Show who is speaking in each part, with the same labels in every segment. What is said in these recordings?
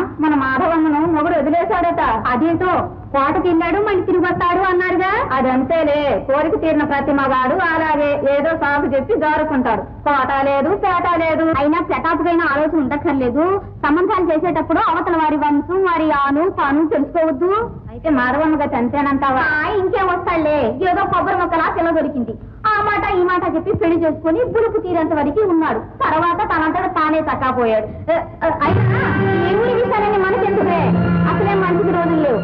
Speaker 1: మన మాధవమ్మను మొగుడు వదిలేశాడట అదేంటో కోట తిన్నాడు మళ్ళీ తిరిగి వస్తాడు అన్నాడుగా అది అంతేలే కోరిక తీరిన ప్రతి మగాడు అలాగే ఏదో సాగు చెప్పి జారుకుంటాడు కోట లేదు పేట లేదు అయినా పెటాపుకైనా ఆలోచన ఉండక్కర్లేదు సంబంధాలు చేసేటప్పుడు అవతల వారి వంశం వారి ఆను పాను తెలుసుకోవద్దు అయితే మాధవమ్మగా చంతేనంటావా ఇంకేం వస్తాడులే ఏదో కొబ్బరి మొక్కలా పిల్ల దొరికింది ఆ మాట ఈ మాట చెప్పి పెళ్లి చేసుకుని బులుపు తీరేంత వరకు ఉన్నాడు తర్వాత తనంతట తానే తక్కపోయాడు ఏ, ఏ, అయినా ఈ ఊరి విషయాలన్నీ మనకెందుకే అసలే మంచిది రోజులు లేవు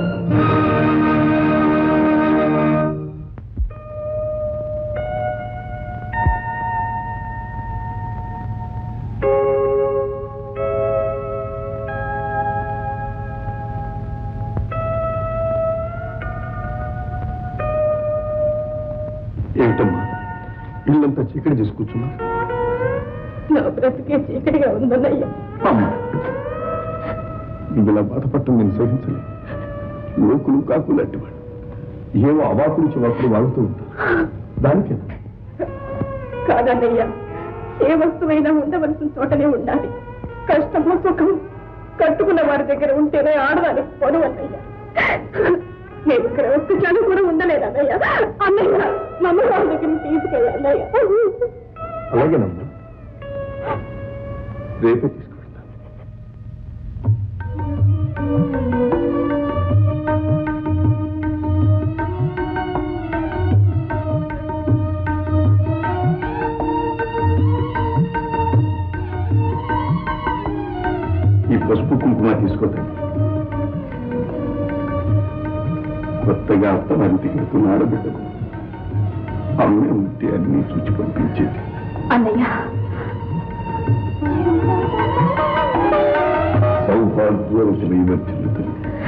Speaker 2: ఏమిటమ్మా ఇల్లంతా చీకటి చేసి కూర్చున్నారు
Speaker 1: నా బ్రతికే చీకటిగా ఉందన్నయ్య
Speaker 2: అమ్మా నువ్వు ఇలా బాధపడటం నేను సహించలేదు లోకులు కాకులు అట్టేవాడు ఏవో అవాకులు చివాకులు వాగుతూ ఉంటారు దానికే
Speaker 1: కాదన్నయ్య ఏ వస్తువైనా ఉండవలసిన చోటనే ఉండాలి కష్టము సుఖం కట్టుకున్న వారి దగ్గర ఉంటేనే ఆడదానికి పొడవు అన్నయ్య నేను ఇక్కడ ఒక్క క్షణం కూడా ఉండలేదు అన్నయ్య అన్నయ్య మమ్మీ వాళ్ళ దగ్గర తీసుకెళ్ళి అన్నయ్య
Speaker 2: అలాగేనమ్మా రేపే తీసుకువెళ్తాను ఈ పసుపు కుంకుమ తీసుకోతాను కొత్తగా అత్తవారింటికి వెళ్తున్న ఆడబిడ్డకు అమ్మే ఉంటే అన్ని చూచి పంపించేది
Speaker 1: అన్నయ్య
Speaker 2: సౌభాగ్యవశమైన చిల్లుతుంది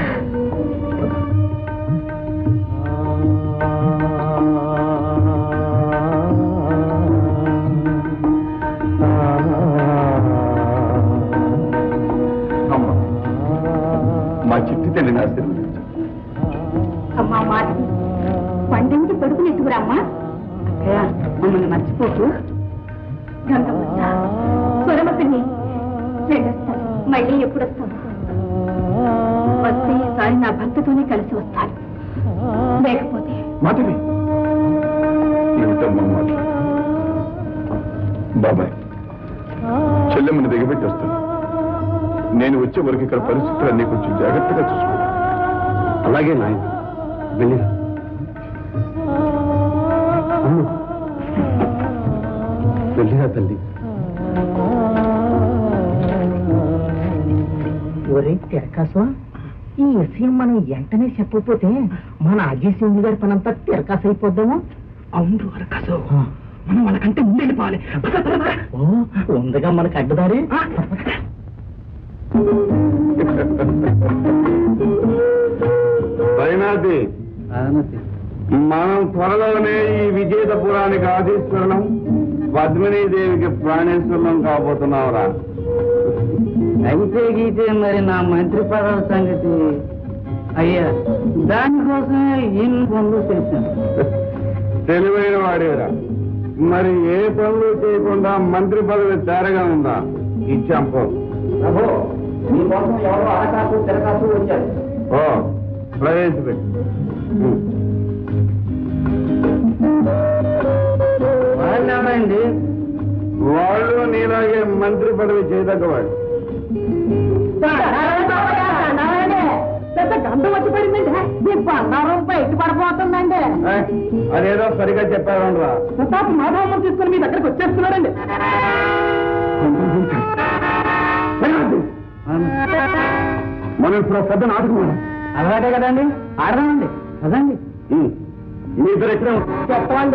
Speaker 2: అమ్మ మా చిట్టి తల్లిని ఆశీర్వదించు
Speaker 1: అమ్మా మాట పండించి కొడుకుని ఎత్తుకురామ్మా అక్కయ్య మమ్మల్ని మర్చిపోకు గంగమ్మ స్వరమ పిన్ని వెళ్ళొస్తాను మళ్ళీ ఎప్పుడు వస్తాను వస్తే ఈసారి నా భర్తతోనే కలిసి వస్తాను లేకపోతే
Speaker 2: మాధవి ఏమిటమ్మా మాట బాబాయ్ చెల్లెమ్మని దిగబెట్టి వస్తాను నేను వచ్చే వరకు ఇక్కడ పరిస్థితులన్నీ కొంచెం జాగ్రత్తగా చూసుకో అలాగే నాయన వెళ్ళిరా అమ్మ. వెళ్ళిరా తల్లి
Speaker 3: ఒరే తిరకాసు ఈ విషయం మనం వెంటనే చెప్పకపోతే మన అజయ్ సింగ్ గారి పనంతా తిరకాసు అయిపోద్దాము అవును అరకాసు మనం వాళ్ళకంటే ముందు వెళ్ళిపోవాలి ఓ ఉందగా మనకు అడ్డదారి
Speaker 2: పైనాది మనం త్వరలోనే ఈ విజేతపురానికి ఆశీస్వరణం పద్మినీదేవికి ప్రాణేశ్వరం కాబోతున్నావురా
Speaker 3: అయితే గీతే మరి నా మంత్రి పదవి సంగతి అయ్యా దానికోసమే ఎన్ని పనులు చేశాను
Speaker 2: తెలివైన వాడేరా మరి ఏ పనులు చేయకుండా మంత్రి పదవి తేరగా ఉందా ఇచ్చాం పో
Speaker 3: అహో మీకోసం ఎవరో ఆకాసు తిరకాసు వచ్చారు
Speaker 2: ఓ ప్రవేశపెట్టు ఉం.
Speaker 3: వాళ్ళండి
Speaker 2: వాళ్ళు నీలాగే మంత్రి పదవి చేయదగ్గవాడు
Speaker 1: పెద్ద గంధం వచ్చి పడిందండి మీ బంగారం బయట పడిపోతుందండి
Speaker 2: ఏ, అదేదో సరిగా చెప్పారా
Speaker 1: ప్రతాప్ మాధవమ్మ తీసుకుని మీ దగ్గరకు వచ్చేస్తున్నారండి
Speaker 2: మనం ఇప్పుడు ఒక పెద్ద నాటకం
Speaker 3: అలాగే కదండి ఆడదామండి కదండి
Speaker 2: మీ ఇద్దరు ఎక్కడే
Speaker 3: చెప్పండి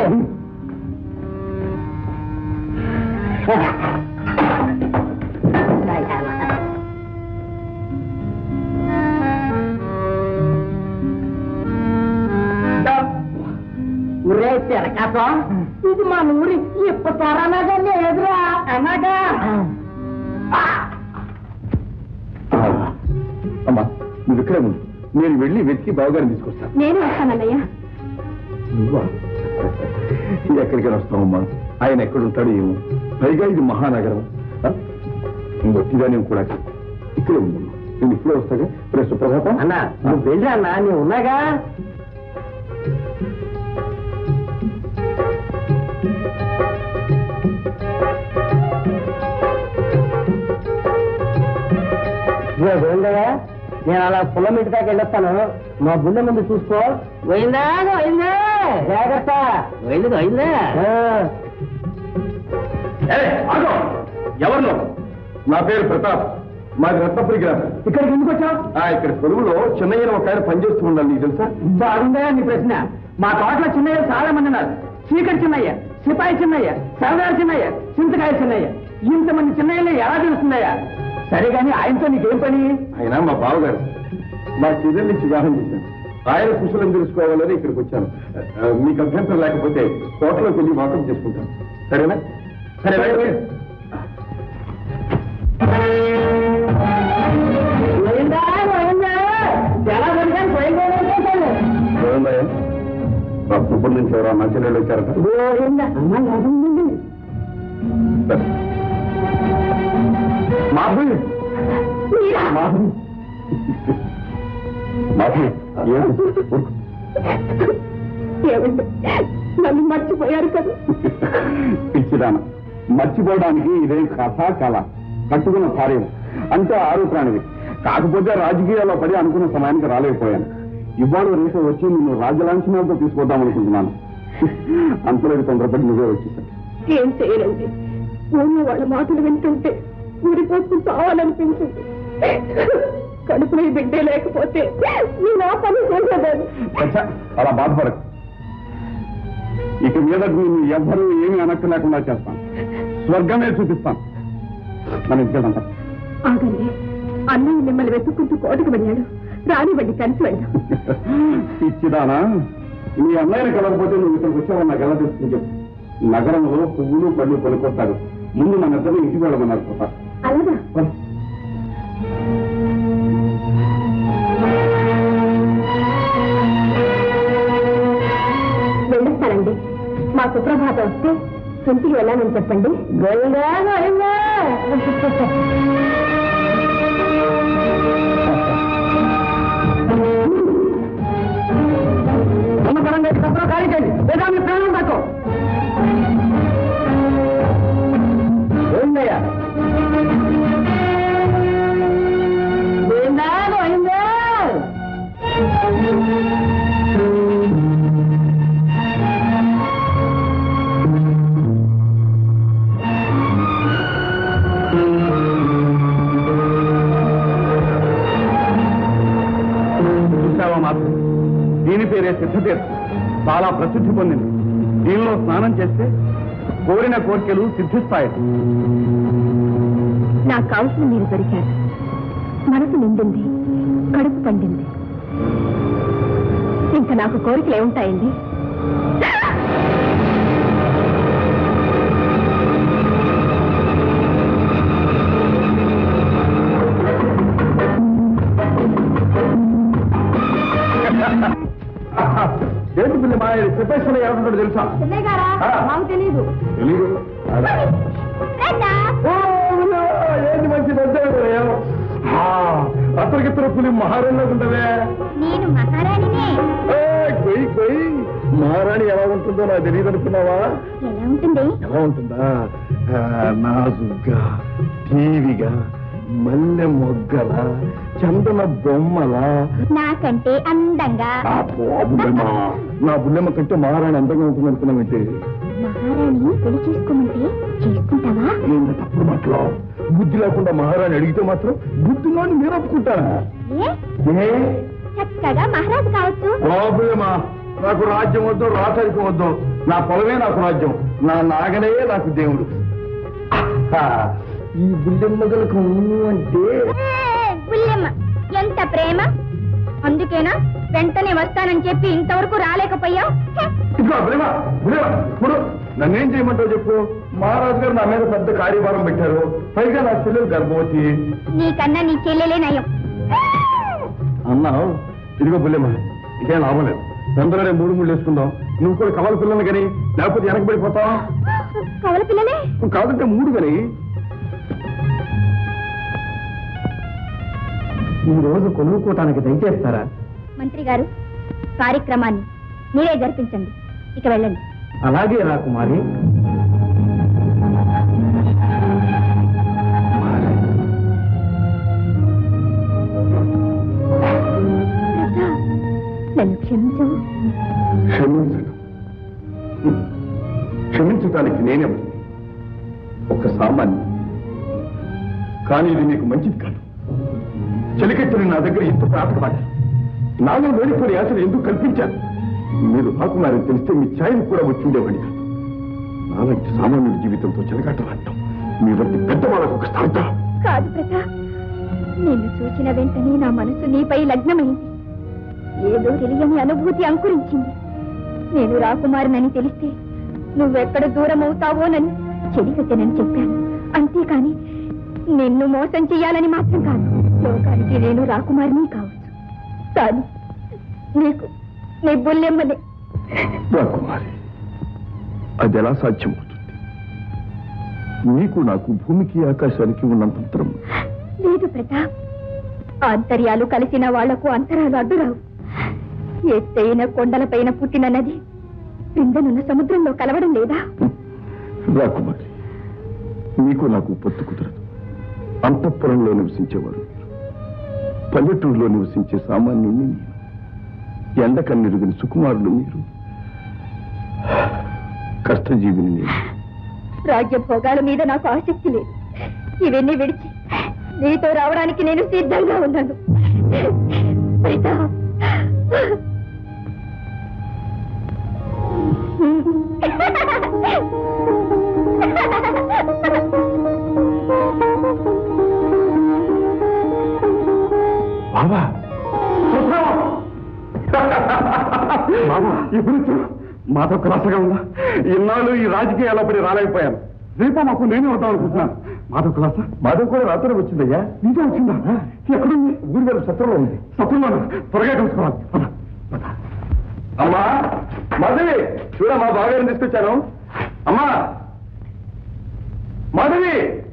Speaker 3: ఊరే తిరకాసం ఇది మా ఊరి ఇప్ప త్వరనగా లేదురా అనగా
Speaker 2: అమ్మా నువ్వు ఇక్కడే ఉండు నేను వెళ్ళి వెతికి బావగారిని తీసుకొస్తాను
Speaker 1: నేను వస్తానన్నయ్య
Speaker 2: నువ్వా ఎక్కడికి వస్తావమ్మా ఆయన ఎక్కడుంటాడు ఏమో పైగా ఇది మహానగరం ఆ? నువ్వు వచ్చిదాని కూడా చెప్పు. ఇక్కడే ఉందమ్మా నేను ఇప్పుడే వస్తాగా రేపు సుప్రభాతం
Speaker 3: అన్న నువ్వు వెళ్ళి అన్న నేను ఉన్నాగా గోవిందగా నేను అలా పొలం ఇంటి దాకా వెళ్ళొస్తాను మా గుండె ముందు చూసుకో పోయిందా పోయిందా జాగ్రత్త పోయింది పోయిందా
Speaker 2: ఎవరు నా పేరు ప్రతాప్ మాది రత్నపురి గ్రామం
Speaker 3: ఇక్కడికి ఎందుకు వచ్చావు
Speaker 2: ఆ, ఇక్కడ కొలువులో చిన్నయ్యన ఒక ఆయన పనిచేస్తూ ఉండాలి నీకు తెలుసా
Speaker 3: బాగుందా నీ ప్రశ్న మా తోటలో చిన్నయ్య చాలా మంది ఉన్నారు చీకటి చిన్నయ్య సిపాయి చిన్నయ్య సరదారు చిన్నయ్య చింతకాయ చిన్నయ్య ఇంతమంది చిన్నయ్యలు ఎలా తెలుస్తుందయ్యా సరే కానీ ఆయనతో నీకేం పని
Speaker 2: ఆయన మా బావగారు మా చెల్లెల్ని వివాహం చేశాను ఆయన కుశలం తెలుసుకోవాలని ఇక్కడికి వచ్చాను ఆ, మీకు అభ్యంతరం లేకపోతే కోటలోకి వెళ్ళి వాకం చేసుకుంటాను సరేనా
Speaker 3: సరే, వెళ్ళండి. పోయిందా పోయిందా ఎలా దొరికాను పోయిందా
Speaker 2: ఏముందయ్యా? మా పుబ్బుల నుంచి ఎవరో మా చెల్లెళ్ళు వచ్చారట
Speaker 3: పోయిందా అమ్మ లాభం
Speaker 2: సరే. మాధవి మాధవి మాధవి ఏంటి? ఊరుకో.
Speaker 1: ఏమండి నన్ను మర్చిపోయారు కదా
Speaker 2: పిచ్చిదాన మర్చిపోవడానికి ఇదేం కథ కళ కట్టుకున్న కార్యం అంటే ఆరోపణది కాకపోతే రాజకీయాల్లో పడి అనుకున్న సమయానికి రాలేకపోయాను ఇవాళ రేపు వచ్చి నిన్ను రాజ్యలాంఛనాలతో తీసుకొద్దాం అనుకుంటున్నాను అంతలోకి తొందరపడి నువ్వే వచ్చేసాను
Speaker 1: ఏం చేయలేండి ఊళ్ళో వాళ్ళ మాటలు వింటుంటే ఊరిపోతూ చావాలనిపించింది కడుపులో ఈ బిడ్డే లేకపోతే నేను ఆ పని చేసేదాన్ని
Speaker 2: అచ్చా, అలా బాధపడకు ఇక మీద నేను ఎవ్వరూ ఏమీ అనక్క లేకుండా చేస్తాను స్వర్గమే చూపిస్తాను మన ఇంటికి వెళ్దాం.
Speaker 1: ఆగండి అన్నయ్య మిమ్మల్ని వెతుక్కుంటూ కోటకు వెళ్ళాడు రానివ్వండి కలిసి వెళ్దాం
Speaker 2: పిచ్చిదానా మీ అన్నయ్యని కలగకపోతే నువ్వు ఇక్కడికి వచ్చావని నాకు ఎలా తెలుస్తుంది చెప్పు నగరంలో పువ్వులు పళ్ళు కొనుక్కొస్తారు ముందు మన ఇద్దరు ఇంటికి వెళ్ళమన్నారు కృప.
Speaker 1: అలాగా
Speaker 2: పద.
Speaker 1: వెళ్ళొస్తానండి మా సుప్రభాత వస్తే ఇంటికి వెళ్ళానని చెప్పండి గోవిందా గోవిందా
Speaker 3: ఉన్న పరంగా తప్పలో ఖాళీ చేయండి లేదా మీ ప్రాణం తక్కువ ఏందయ్యా పోయిందా పోయిందా
Speaker 2: చూసావా మాత్రం దీని పేరే సిద్ధతీర్థం చాలా ప్రసిద్ధి పొందింది దీనిలో స్నానం చేస్తే కోరిన కోరికలు సిద్ధిస్తాయి
Speaker 1: నాకు కావాల్సిన మీరు దొరికారు మనసు నిండింది కడుపు పండింది ఇంకా నాకు కోరికలు ఏముంటాయండి
Speaker 2: ఏంటి పిల్ల మా చెప్పేసిన ఏమంటాడు తెలుసా ఆ.
Speaker 1: మాకు తెలీదు
Speaker 2: తెలీదు ఓ, అవునా? ఏంటి మంచిది వచ్చావు అతరికిత్తర పులి మహారాణిలో ఉండవే
Speaker 1: నేను మహారాణినే
Speaker 2: ఏయ్, కొయ్ కొయ్ మహారాణి ఎలా ఉంటుందో నాకు తెలియదు అనుకున్నావా
Speaker 1: ఎలా ఉంటుంది
Speaker 2: ఎలా ఉంటుందా ఆ, నాజుగ్గా టీవీగా మల్లె మొగ్గల చందన బొమ్మల
Speaker 1: నాకంటే అందంగా
Speaker 2: ఆ బుల్లెమ్మ నా బుల్లెమ్మ కంటే మహారాణి అందంగా ఉంటుంది అనుకున్నామంటే
Speaker 1: మహారాణి పెళ్లి చేసుకోమంటే చేసుకుంటావా
Speaker 2: ఏంటి తప్పుడు మాటలో బుద్ధి లేకుండా మహారాణి అడిగితే మాత్రం బుద్ధిలోని మీరు ఒప్పుకుంటారా
Speaker 1: ఏ
Speaker 2: ఏ
Speaker 1: చక్కగా మహారాజు కావచ్చు
Speaker 2: బాబులేమా నాకు రాజ్యం వద్దు రాచరికం వద్దు నా పొలమే నాకు రాజ్యం నా నాగనే నాకు దేవుడు ఆ, ఈ బుల్లెమ్మగలకు అంటే
Speaker 1: బుల్లెమ్మ ఎంత ప్రేమ అందుకేనా వెంటనే వస్తానని చెప్పి ఇంతవరకు రాలేకపోయావు
Speaker 2: ఇదిగో ప్రేమ ప్రేమ ఇప్పుడు నన్నేం చేయమంటావు చెప్పు మహారాజు గారు నా మీద పెద్ద కార్యభారం పెట్టారు పైగా నా చెల్లెలు గర్భవతి
Speaker 1: నీకన్నా నీ చెల్లెలే నయం
Speaker 2: అన్నావు ఇదిగో బుల్లెమ్మ ఇదేం లాభం లేదు తొందరనే మూడు మూడు వేసుకుందాం నువ్వు కూడా కవల పిల్లలు కానీ లేకపోతే వెనక పడిపోతావా
Speaker 1: కవల పిల్లలే
Speaker 2: నువ్వు కాదంటే మూడు కానీ
Speaker 3: ఈ రోజు కొనుక్కోటానికి దయచేస్తారా
Speaker 1: మంత్రి గారు కార్యక్రమాన్ని మీరే జరిపించండి ఇక వెళ్ళండి
Speaker 3: అలాగే రా కుమారి
Speaker 1: నన్ను క్షమించు
Speaker 2: క్షమించడం హ్మ్. క్షమించటానికి నేనే ఒక సామాన్య కానీ ఇది నీకు మంచిది కాదు చెలికెత్తిన నా దగ్గర ఎందుకు ఆటపడ్డారు నాలో లేనిపోయిన ఆశలు ఎందుకు కల్పించారు మీరు రాకున్నారని తెలిస్తే మీ ఛాయలు కూడా వచ్చి ఉండేవాడి కాదు నాలాంటి సామాన్యుడి జీవితంతో చెలగాటలాడటం మీ వంటి పెద్దవాళ్ళకు ఒక స్థాయిగా
Speaker 1: కాదు ప్రతాప్ నిన్ను చూచిన వెంటనే నా మనసు నీపై లగ్నమైంది ఏదో తెలియని అనుభూతి అంకురించింది నేను రాకుమారినని తెలిస్తే నువ్వెక్కడ దూరం అవుతావోనని చెలికత్తెనని చెప్పాను అంతేకాని నిన్ను మోసం చెయ్యాలని మాత్రం కాదు లోకానికి నేను రాకుమారిని కావచ్చు కానీ నీకు నీ బుల్లెమ్మనే
Speaker 2: రాకుమారి అది ఎలా సాధ్యమవుతుంది నీకు నాకు భూమికి ఆకాశానికి ఉన్నంత అంతరం
Speaker 1: లేదు ప్రతాప్ ఆంతర్యాలు కలిసిన వాళ్లకు అంతరాలు అడ్డురావు ఎత్తైన కొండలపైన పుట్టిన నది క్రిందనున్న సముద్రంలో కలవడం లేదా
Speaker 2: రాకుమారి నీకు నాకు పొత్తు కుదరదు అంతఃపురంలో నివసించేవారు మీరు పల్లెటూరులో నివసించే సామాన్యుని నేను ఎండ కన్నెరుగిన సుకుమారులు మీరు కష్టజీవిని నేను
Speaker 1: రాజ్య భోగాల మీద నాకు ఆసక్తి లేదు ఇవన్నీ విడిచి నీతో రావడానికి నేను సిద్ధంగా ఉన్నాను ప్రతాప్
Speaker 2: బాబా బాబా ఇప్పుడు చూడు మాతో క్లాసగా ఉందా ఇన్నాళ్ళు ఈ రాజకీయాల్లో పడి రాలేకపోయాను రేపు మాకు నేనే వద్దాం అనుకుంటున్నాను మాధవ్ క్లాస మాధవ్ కూడా రాత్రి వచ్చిందయ్యా నీతో వచ్చిందా ఎక్కడుంది ఊరి గారు సత్రంలో ఉంది సత్రంలో త్వరగా కలుసుకోవాలి పద, పద. అమ్మా మాధవి చూడమ్మా బాగారిని తీసుకొచ్చాను అమ్మా మాధవి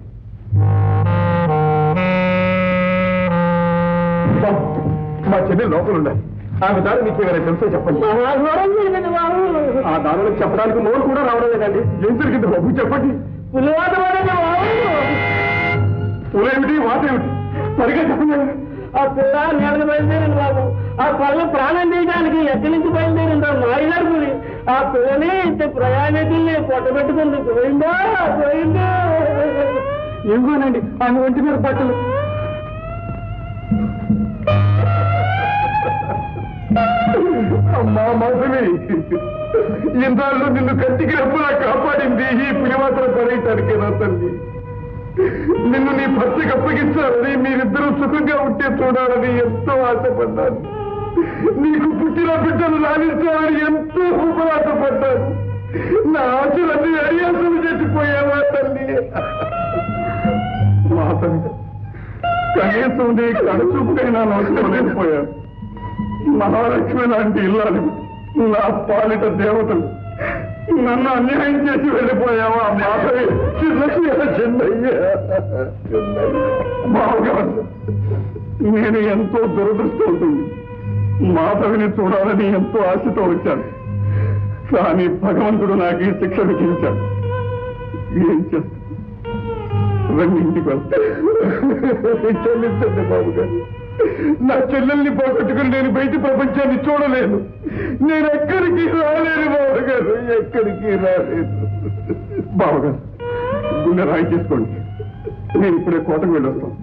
Speaker 2: మా చెల్లి లోపల ఉండాలి ఆమె దారి మీకు ఏమైనా తెలుసో చెప్పండి ఆ దారులకు చెప్పడానికి నోరు కూడా రావడం లేదండి ఏం జరిగింది బాబు చెప్పండి పులేమిటి వాత ఏమిటి సరిగా చెప్పండి
Speaker 3: ఆ పిల్ల నేలకు బయలుదేరింది బాబు ఆ పళ్ళు ప్రాణం తీయడానికి ఎక్కడి నుంచి బయలుదేరిందో మాయగారు పులి ఆ పిల్లని ఇంత ప్రయాణికుల్ని పొట్టబెట్టుకుంది పోయిందా పోయిందా
Speaker 2: ఇవ్వనండి ఆమె ఒంటి మీద బట్టలు అమ్మా మాధవి ఇందాళ్ళు నిన్ను కంటికి రెప్పులా కాపాడింది ఈ పులిమాత్రం పడేయటానికి నా తల్లి నిన్ను నీ భర్తకి అప్పగించాలని మీరిద్దరూ సుఖంగా ఉంటే చూడాలని ఎంతో ఆశపడ్డాను నీకు పుట్టిన బిడ్డలు లాలించాలని ఎంతో ఉపరాశపడ్డాను నా ఆశలన్నీ అడియాసలు చేసిపోయావా తల్లి మాతవి కనీసం నీ కడుచుకైనా నోచుకోలేకపోయాను మహాలక్ష్మి లాంటి ఇల్లాలు నా పాలిట దేవతలు నన్ను అన్యాయం చేసి వెళ్ళిపోయావా మాధవి చిన్నయ్య చిన్నయ్య బావగారు నేను ఎంతో దురదృష్టవుతుంది మాధవిని చూడాలని ఎంతో ఆశతో వచ్చాను కానీ భగవంతుడు నాకు ఈ శిక్ష విధించాడు ఏం చేస్తాను రండి ఇంటికి వెళ్తాను క్షమించండి బాబు గారు నా చెల్లెల్ని పోగొట్టుకుని నేను బయట ప్రపంచాన్ని చూడలేను నేను ఎక్కడికి రాలేను బాబు గారు ఎక్కడికి రాలేను బాబు గారు గుండె రాయి చేసుకోండి నేను ఇప్పుడే కోటకు వెళ్ళొస్తాను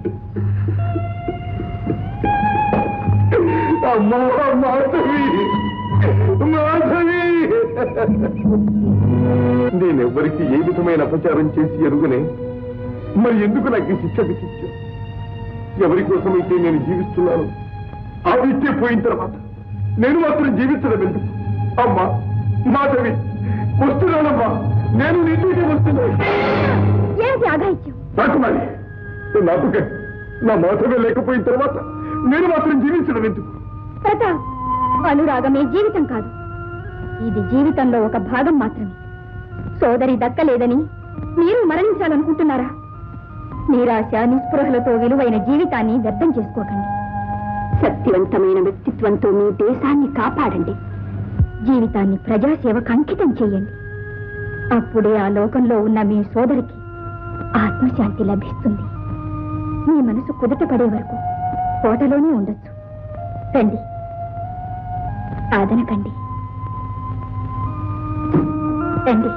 Speaker 2: అమ్మా మాధవి మాధవి నేనెవ్వరికి ఏ విధమైన అపచారం చేసి ఎరుగునే మరి ఎందుకు నాకు ఈ శిక్ష విధించావు ఎవరి కోసమైతే నేను జీవిస్తున్నాను ఆ విద్య పోయిన తర్వాత నేను మాత్రం జీవించడం ఎందుకు అమ్మా మాధవి వస్తున్నానమ్మా నేను నీతోనే వస్తున్నాను
Speaker 1: ఏంటి అఘాయిత్యం
Speaker 2: రాకుమారి నాకు క- నా మాధవే లేకపోయిన తర్వాత నేను మాత్రం జీవించడం ఎందుకు
Speaker 1: ప్రతాప్ అనురాగమే జీవితం కాదు ఇది జీవితంలో ఒక భాగం మాత్రమే సోదరి దక్కలేదని మీరు మరణించాలనుకుంటున్నారా నిరాశ నిస్పృహలతో విలువైన జీవితాన్ని వ్యర్థం చేసుకోకండి శక్తివంతమైన వ్యక్తిత్వంతో మీ దేశాన్ని కాపాడండి జీవితాన్ని ప్రజాసేవకు అంకితం చేయండి అప్పుడే ఆ లోకంలో ఉన్న మీ సోదరికి ఆత్మశాంతి లభిస్తుంది మీ మనసు కుదుట పడే వరకు కోటలోనే ఉండొచ్చు రండి ఆదనకండి రండి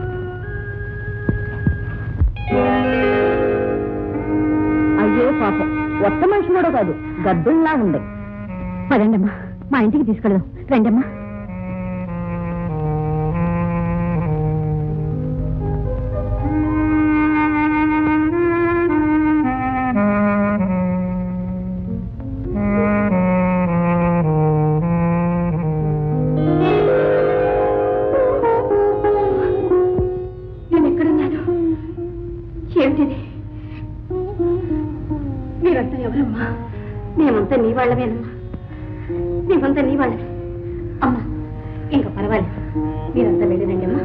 Speaker 1: అయ్యో పాపం ఒక్క మనిషి కూడా కాదు గద్దుల్లా ఉంది పదండమ్మా మా ఇంటికి తీసుకెళ్దాం రండమ్మా నేను ఎక్కడున్నాను ఏమిటిది మీరంతా ఎవరమ్మా మేమంతా నీ వాళ్ళమేనమ్మా మేమంతా నీ వాళ్ళమే అమ్మా ఇంకా పర్వాలేదు మీరంతా వెళ్ళిరండి అమ్మా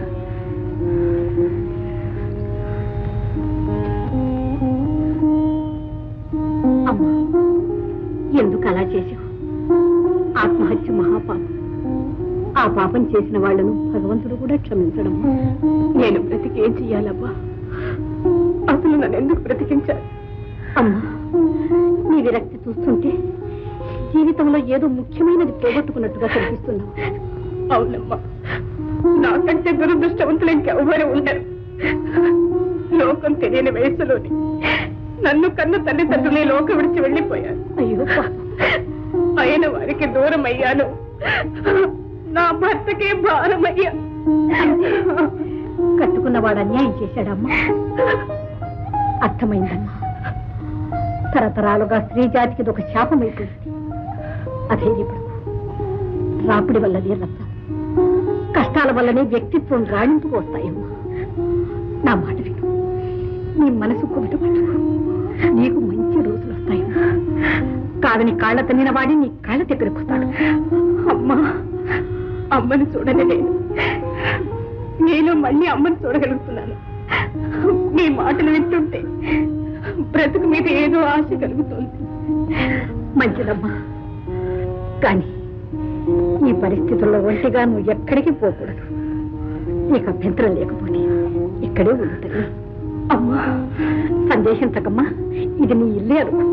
Speaker 1: అమ్మా ఎందుకు అలా చేసావు ఆత్మహత్య మహాపాపం ఆ పాపం చేసిన వాళ్ళను భగవంతుడు కూడా క్షమించడం నేను బ్రతికి ఏం చెయ్యాలబ్బా అసలు నన్ను ఎందుకు బ్రతికించాలి అమ్మా నీ విరక్తి చూస్తుంటే జీవితంలో ఏదో ముఖ్యమైనది పోగొట్టుకున్నట్టుగా కనిపిస్తున్నావు అవునమ్మా నాకంటే దురదృష్టవంతులు ఇంకెవరు ఉండరు లోకం తెలియని వయసులోని నన్ను కన్న తల్లిదండ్రులే లోకం విడిచి వెళ్ళిపోయారు అయ్యో అయిన వారికి దూరం అయ్యాను నా భర్తకే భారమయ్యా కట్టుకున్నవాడు అన్యాయం చేశాడమ్మా అర్థమైందమ్మా తరతరాలుగా స్త్రీ జాతికి ఇది ఒక శాపం అయిపోయింది అదే ఇప్పుడు రాపిడి వల్లనే రక్తం కష్టాల వల్లనే వ్యక్తిత్వం రాణింపుకు వస్తాయమ్మా నా మాట విను నీ మనసు కుమిట పట్టుకో నీకు మంచి రోజులు వస్తాయమ్మా కాదని కాళ్ళ తన్నిన వాడి నీ కాళ్ళ దగ్గరకు వస్తాడు అమ్మా అమ్మని చూడలే నేను నేను మళ్ళీ అమ్మని చూడగలుగుతున్నాను మీ మాటలు వింటుంటే బ్రతుకు మీద ఏదో ఆశ కలుగుతుంది మంచిదమ్మా కానీ ఈ పరిస్థితుల్లో ఒంటిగా నువ్వు ఎక్కడికి పోకూడదు నీకు అభ్యంతరం లేకపోతే ఇక్కడే ఉంటుంది అమ్మా సందేశం తగ్గమ్మా ఇది నీ ఇల్లే అనుకో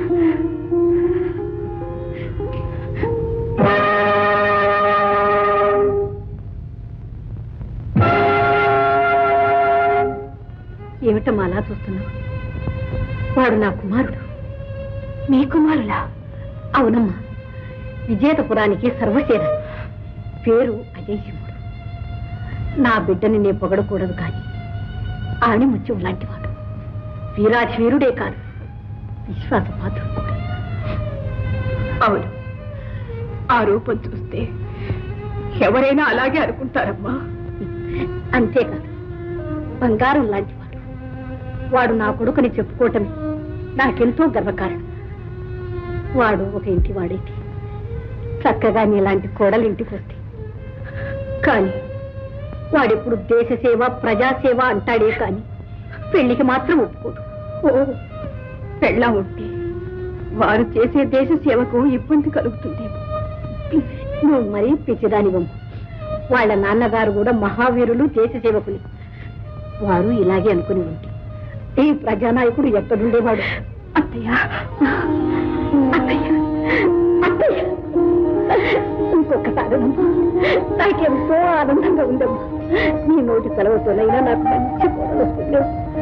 Speaker 1: ఏమిటమ్మా అలా చూస్తున్నావు వాడు నా కుమారుడు మీ కుమారులా అవునమ్మా విజేతపురానికి సర్వసేన పేరు అజయసింహుడు నా బిడ్డని నే పొగడకూడదు కానీ ఆణిముత్యం లాంటివాడు వీరాధీరుడే కాదు విశ్వాసపాత్రుడు కూడా అవును ఆ రూపం చూస్తే ఎవరైనా అలాగే అనుకుంటారమ్మా అంతేకాదు బంగారం లాంటివాడు వాడు నా కొడుకుని చెప్పుకోవటమే నాకెంతో గర్వకారణం వాడు ఒక ఇంటి వాడైతే చక్కగా నీలాంటి కోడలు ఇంటికి వస్తే కానీ వాడెప్పుడు దేశ సేవ ప్రజాసేవ అంటాడే కానీ పెళ్లికి మాత్రం ఒప్పుకోడు ఓ పెళ్ళా ఉంటే వారు చేసే దేశ సేవకు ఇబ్బంది కలుగుతుందేమో నువ్వు మరీ పిచ్చిదానివమ్మ వాళ్ళ నాన్నగారు కూడా మహావీరులు దేశ సేవకులు వారు ఇలాగే అనుకుని ఉంటే ఈ ప్రజానాయకుడు ఎక్కడుండేవాడు అత్తయ్య అత్తయ్య అత్తయ్య ఇంకొకసారి నాకెంతో ఆనందంగా ఉందమ్మా నీ నోటి సెలవుతోనైనా నాకు మంచి కూరలు వస్తుంది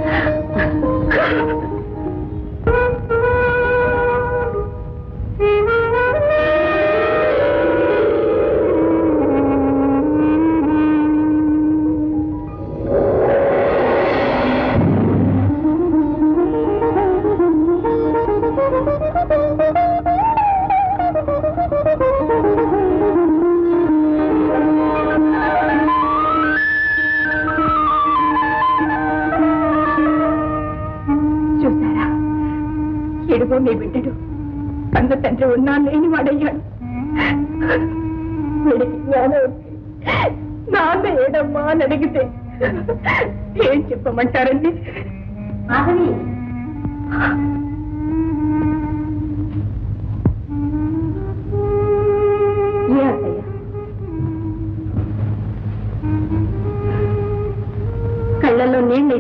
Speaker 1: చూసారా ఎడుగో మీ బిడ్డడు కన్న తండ్రి ఉన్నా లేని వాడయ్యాడు వీడికి జ్ఞానం వచ్చి నాన్న ఏడమ్మా అని అడిగితే ఏం చెప్పమంటారండి మాధవి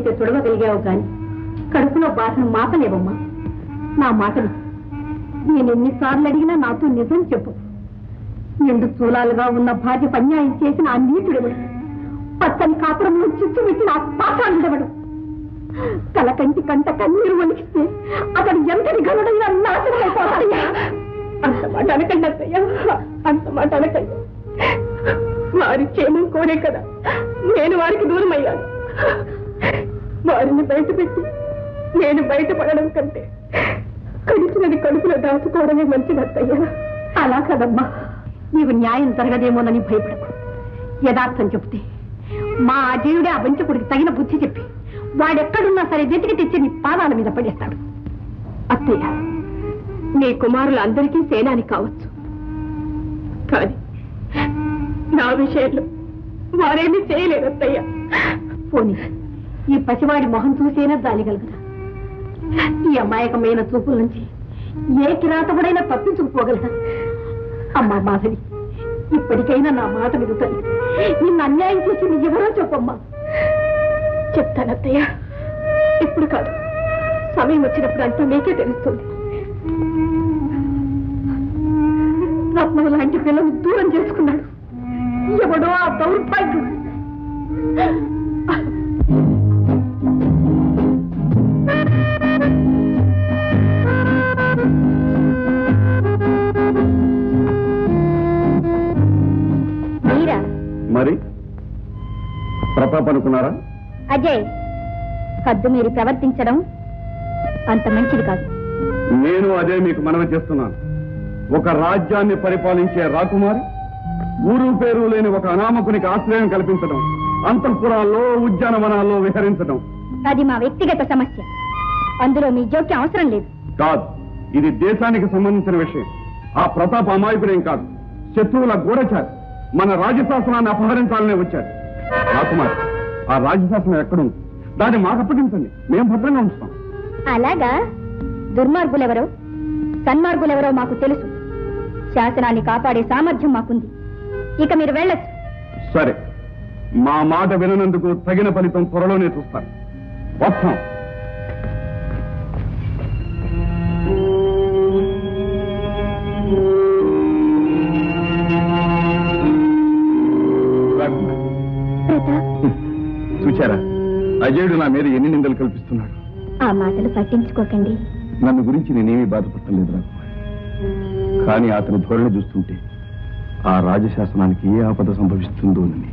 Speaker 1: అయితే తుడవగలిగావు కానీ కడుపులో బాధను మాపలేవమ్మా నా మాటలు నేను ఎన్నిసార్లు అడిగినా నాతో నిజం చెప్పు నిండు చూలాలుగా ఉన్న భార్య అన్యాయం చేసిన ఆ నీచుడెవడు పచ్చని కాపురంలో చిచ్చు పెట్టిన ఆ పాఠాలుడెవడు తలకంటి కంట కన్నీరు వలికిస్తే అతడు ఎంతటి గనుడైనా నాశనం అయిపోతాడయ్యా అంత మాట అనకండి అత్తయ్య అంత మాట అనకండి వారి క్షేమం కోరే కదా నేను వారికి దూరం అయ్యాను వారిని బయట పెట్టి నేను బయటపడడం కంటే కడిచినది కడుపులో దాచుకోవడమే మంచిది అత్తయ్య అలా కదమ్మా నీకు న్యాయం జరగదేమోనని భయపడకు యథార్థం చెప్తే మా అజయుడే ఆ వంచకుడికి తగిన బుద్ధి చెప్పి వాడెక్కడున్నా సరే వెతికి తెచ్చి నీ పాదాల మీద పడేస్తాడు అత్తయ్య నీ కుమారులు అందరికీ సేనాని కావచ్చు కానీ నా విషయంలో వారేమీ చేయలేరు అత్తయ్య పోనీ ఈ పసివాడి మొహం చూసేనా జాలిగలగదా ఈ అమాయకమైన చూపుల నుంచి ఏ కిరాతకుడైనా తప్పించుకుపోగలదా అమ్మా మాధవి ఇప్పటికైనా నా మాట విడుతాయి నిన్ను అన్యాయం చేసింది ఎవరో చెప్పమ్మా చెప్తానత్తయ్య ఇప్పుడు కాదు సమయం వచ్చినప్పుడు అంతా మీకే తెలుస్తుంది రత్నం లాంటి పిల్లలు దూరం చేసుకున్నాడు ఎవడో ఆ దౌర్భాగ్యుడు మీరా
Speaker 2: మరి ప్రతాప్ అనుకున్నారా
Speaker 1: అజయ్ హద్దు మీరు ప్రవర్తించడం అంత మంచిది కాదు
Speaker 2: నేను అదే మీకు మనవి చేస్తున్నాను ఒక రాజ్యాన్ని పరిపాలించే రాకుమారి ఊరు పేరు లేని ఒక అనామకునికి ఆశ్రయం కల్పించడం అంతఃపురాల్లో ఉద్యానవనాల్లో విహరించడం
Speaker 1: అది మా వ్యక్తిగత సమస్య అందులో మీ జోక్యం అవసరం లేదు
Speaker 2: కాదు ఇది దేశానికి సంబంధించిన విషయం ఆ ప్రతాప్ అమాయకుడేం కాదు శత్రువుల గూఢచారి మన రాజశాసనాన్ని అపహరించాలనే వచ్చాడు రాకుమార్ ఆ రాజశాసనం ఎక్కడుంది దాన్ని మాకు అప్పగించండి మేము భద్రంగా ఉంచుతాం
Speaker 1: అలాగా దుర్మార్గులెవరో సన్మార్గులెవరో మాకు తెలుసు శాసనాన్ని కాపాడే సామర్థ్యం మాకుంది ఇక మీరు వెళ్ళొచ్చు
Speaker 2: సరే మా మాట విననందుకు తగిన ఫలితం త్వరలోనే చూస్తారు వస్తాం రాకుమార్,
Speaker 1: ప్రతాప్
Speaker 2: చూచారా అజయుడు నా మీద ఎన్ని నిందలు కల్పిస్తున్నాడు
Speaker 1: ఆ మాటలు పట్టించుకోకండి
Speaker 2: నన్ను గురించి నేనేమీ బాధపడలేదు రాకుమార్ కానీ అతని ధోరణి చూస్తుంటే ఆ రాజశాసనానికి ఏ ఆపద సంభవిస్తుందోనని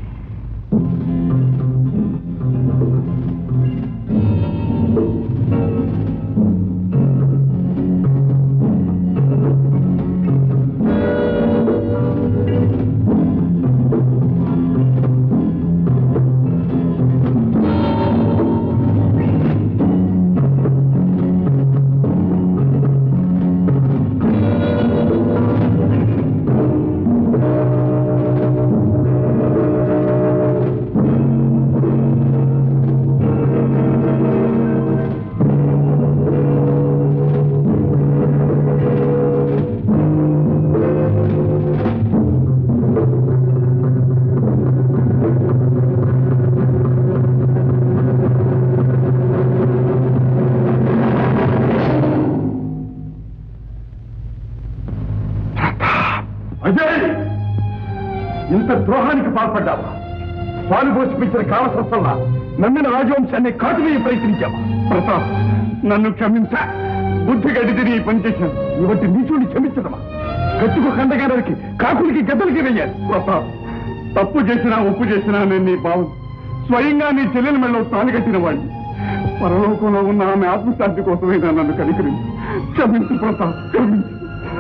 Speaker 2: అజయ్ ఇంత ద్రోహానికి పాల్పడ్డావా పాలు పోసిపించిన కాలసత్సల్లా నమ్మిన రాజవంశాన్ని కాటువేయ ప్రయత్నించావా ప్రతాప్ నన్ను క్షమించ బుద్ధి గడిది నీ పని చేశాను ఇవంటి నీచుని క్షమించడమా కట్టుకు కండగారికి కాకులకి గద్దలకి వెయ్యాలి ప్రతాప్ తప్పు చేసినా ఒప్పు చేసినా నేను నీ భావం స్వయంగా నీ చెల్లెల మెళ్ళలో తాను కట్టిన వాడిని పరలోకంలో ఉన్న ఆమె ఆత్మశాంతి కోసమైనా నన్ను కనికరించి క్షమించు ప్రతాప్ క్షమించు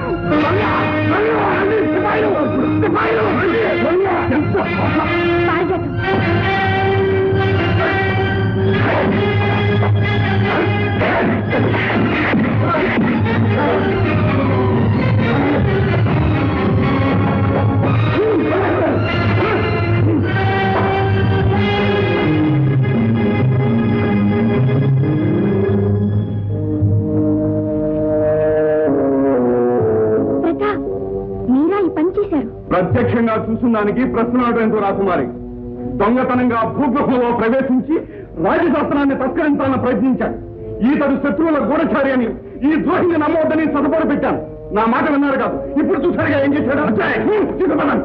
Speaker 1: ప్రతాప్ మీరా ఈ పని చేశారు
Speaker 2: ప్రత్యక్షంగా చూసున్నానికి ప్రశ్నతో రాకుమారి దొంగతనంగా భూగృహంలో ప్రవేశించి రాజశాస్త్రాన్ని తస్కరించాలని ప్రయత్నించాడు ఈతడు శత్రువుల గూఢచారి అని ఈ ద్రోహిని నమ్మవద్దని సదుపాటు పెట్టాను నా మాట విన్నారు కాదు ఇప్పుడు చూసారుగా ఏం చేశాడు చిన్నపన్నాను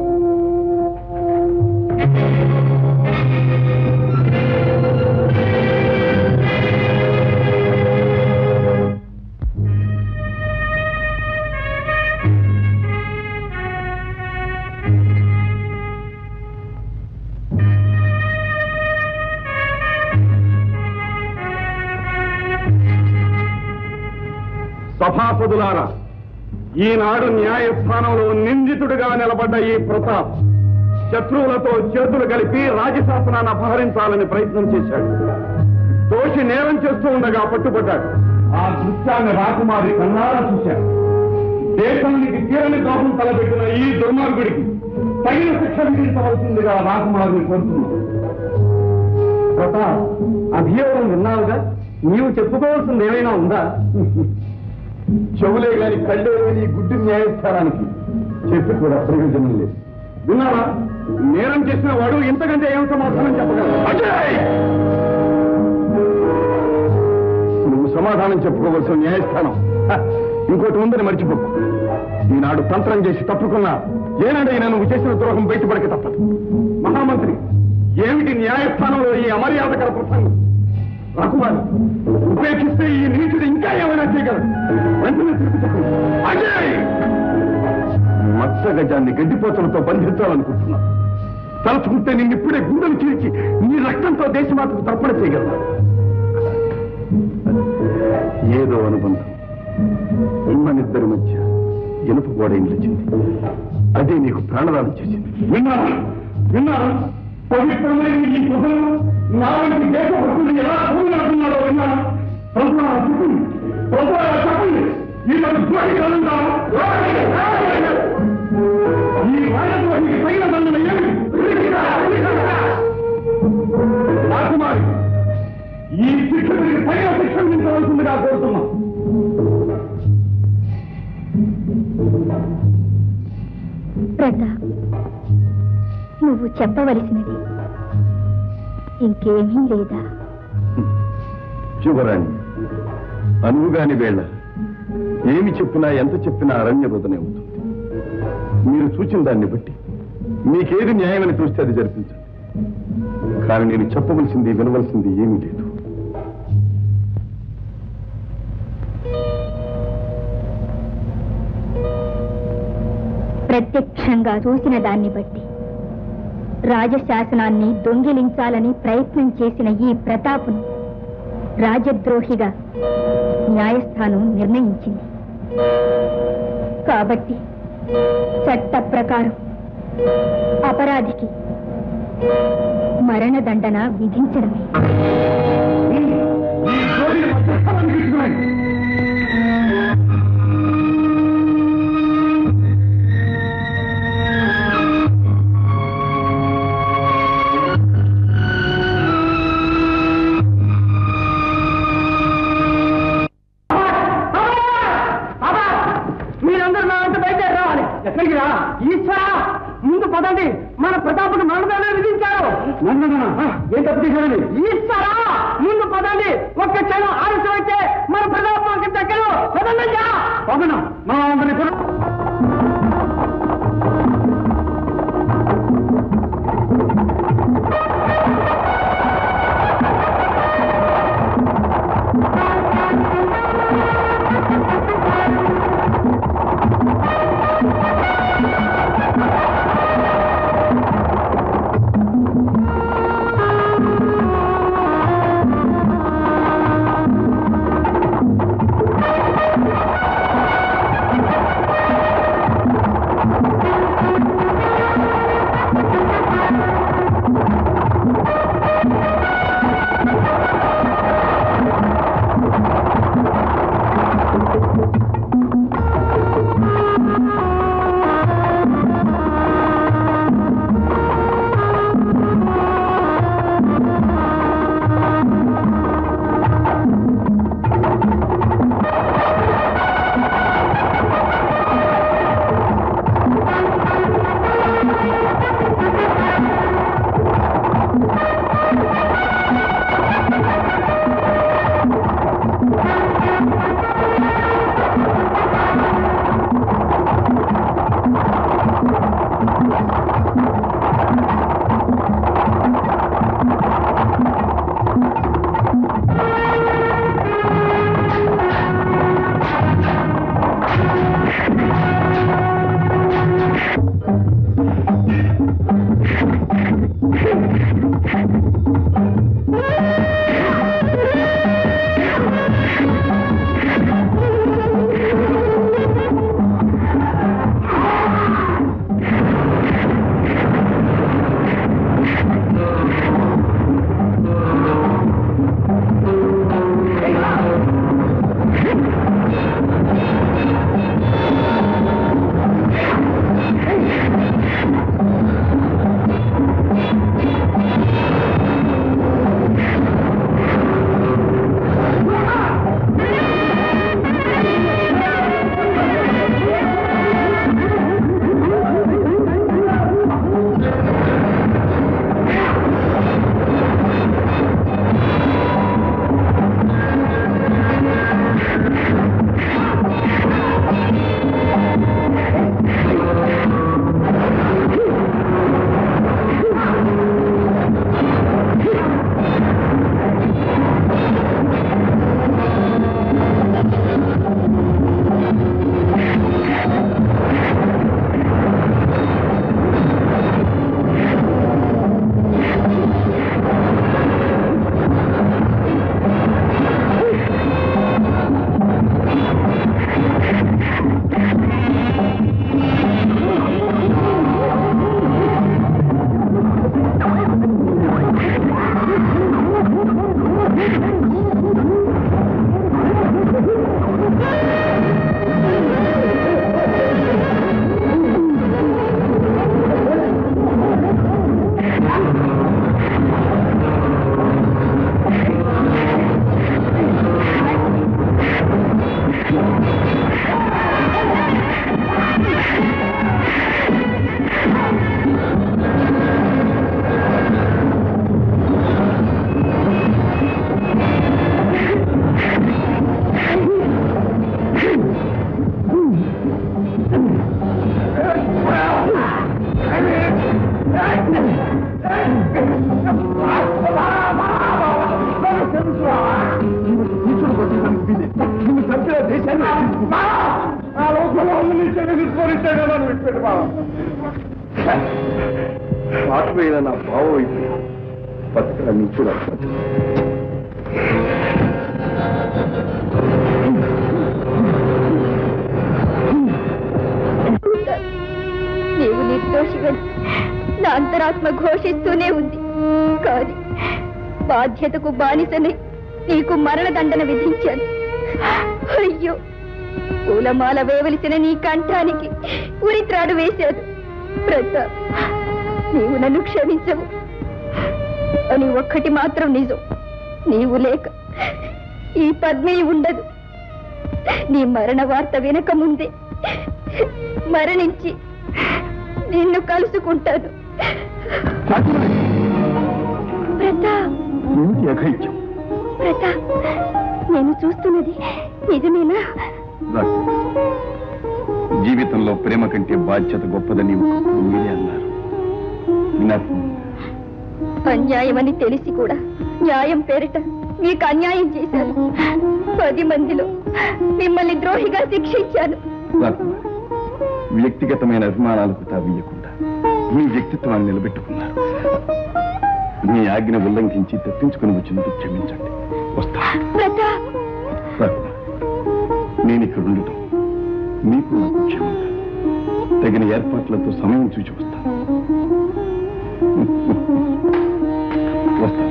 Speaker 2: సభాపదులారా ఈనాడు న్యాయస్థానంలో నిందితుడిగా నిలబడ్డ ఈ ప్రతాప్ శత్రువులతో చేతులు కలిపి రాజశాసనాన్ని అపహరించాలని ప్రయత్నం చేశాడు దోషి నేరం చేస్తూ ఉండగా పట్టుబడ్డాడు ఆ దృశ్యాన్ని రాకుమారి కన్నారా చూశాడు దేశానికి తీరని ద్రోహం తలపెట్టిన ఈ దుర్మార్గుడికి తగిన శిక్ష విధించవలసిందిగా రాకుమారిని కోరుతున్నాడు ప్రతాప్ అభియోగం విన్నావుగా నీవు చెప్పుకోవాల్సింది ఏమైనా ఉందా చెవులే గాని కళ్ళే లేని ఈ గుడ్డి న్యాయస్థానానికి చెప్పి కూడా ప్రయోజనం లేదు విన్నారా నేరం చేసిన వాడు ఇంతకంటే ఏం సమాధానం చెప్పగలరు అజయ్! నువ్వు సమాధానం చెప్పుకోవలసిన న్యాయస్థానం హ, ఇంకోటి ఉందని మర్చిపోకు ఈనాడు తంత్రం చేసి తప్పుకున్నా ఏనాడైనా నువ్వు చేసిన ద్రోహం బయటపడక తప్పదు మహామంత్రి ఏమిటి న్యాయస్థానంలో ఈ అమర్యాదకర ప్రసంగం రఘువారు ఉపేక్షిస్తే ఈ నీచుడు ఇంకా ఏమైనా చేయగలరు వెంటనే తిరిగి చెప్పండి అజయ్ మత్స గజాన్ని గడ్డిపోతలతో బంధించాలనుకుంటున్నా తలుచుకుంటే నిన్ను ఇప్పుడే గుండెలు చీల్చి నీ రక్తంతో దేశమాతకు తర్పణ చేయగలరు ఏదో అనుబంధం మనిద్దరి మధ్య ఇనుప గోడ నిలిచింది అదే నీకు ప్రాణదానం చేసింది విన్నారా విన్నారా పవిత్రమైన ఈ గుహలో నా వంటి దేశ భక్తులు ఎలా కూలినాడుతున్నారో విన్నారా ప్రభువా, చెప్పండి ప్రభువా, చెప్పండి ఈ మన ద్రోహి కలుగుతారా? ఈ రాజద్రోహికి తగిన దండన ఏమిటి రాకుమారి ఈ శిక్షకుడికి తగిన శిక్ష విధించవలసిందిగా కోరుతున్నా
Speaker 1: ప్రతాప్ నువ్వు చెప్పవలసినది ఇంకేమీ లేదా
Speaker 2: శివరాణి అనువుగాని వేళ ఏమి చెప్పినా ఎంత చెప్పినా అరణ్య రుదనే అవుతుంది మీరు చూచిన దాన్ని బట్టి మీకేది న్యాయమని చూస్తే అది జరిపించండి కానీ నేను చెప్పవలసింది వినవలసింది ఏమీ లేదు
Speaker 1: ప్రత్యక్షంగా చూసిన దాన్ని బట్టి రాజశాసనాన్ని దొంగిలించాలని ప్రయత్నం చేసిన ఈ ప్రతాపును రాజద్రోహిగా న్యాయస్థానం నిర్ణయించింది కాబట్టి చట్ట ప్రకారం అపరాధికి మరణదండన విధించడమే
Speaker 2: ఈ ద్రోహిని మధ్యస్థానానికి తీసుకురండి.
Speaker 3: మీరందరూ నా అంత బయట రావాలి ఎక్కడికి రా ఈశ్వరా ముందు పదండి మన ప్రతాపుడు మరణదానం విధించారు
Speaker 2: ఏం తప్పు చేశారని
Speaker 3: ఈశ్వరా ముందు పదండి ఒక్క క్షణం ఆలస్యం అయితే మన ప్రతాపానికి దగ్గర పదండి
Speaker 2: పదన మా అందరినీ పునః
Speaker 1: ఆ
Speaker 2: ఆత్మీయ నా భావం అయిపోయి బతకరా నిచ్చుడా
Speaker 1: నీవు నిర్దోషివని నా అంతరాత్మ ఘోషిస్తూనే ఉంది కాని బాధ్యతకు బానిసని నీకు మరణదండన విధించాను అయ్యో పూలమాల వేవలసిన నీ కంఠానికి ఉరిత్రాడు వేశాడు ప్రతాప్ నీవు నన్ను క్షమించవు అని ఒక్కటి మాత్రం నిజం నీవు లేక ఈ పద్మి ఉండదు నీ మరణ వార్త వినక ముందే మరణించి నిన్ను కలుసుకుంటాను ప్రతాప్
Speaker 2: ఏమిటి అఘైత్యం
Speaker 1: ప్రతాప్ నేను చూస్తున్నది నిజమేనా
Speaker 2: రాజు, జీవితంలో ప్రేమ కంటే బాధ్యత గొప్పదని మీరే అన్నారు విన్నారు
Speaker 1: అన్యాయమని తెలిసి కూడా న్యాయం పేరిట మీకు అన్యాయం చేశాను పది మందిలో మిమ్మల్ని ద్రోహిగా శిక్షించాను
Speaker 2: రాకుమారి, వ్యక్తిగతమైన అభిమానాలకు తావీయకుండా మీ వ్యక్తిత్వాన్ని నిలబెట్టుకున్నారు మీ ఆజ్ఞ ఉల్లంఘించి తప్పించుకుని వచ్చినందుకు క్షమించండి వస్తా
Speaker 1: ప్రతాప్
Speaker 2: రాకుమారి, నేను ఇక్కడ ఉండటం మీకు నాకు క్షేమంగా తగిన ఏర్పాట్లతో సమయం చూసి వస్తాను వస్తాను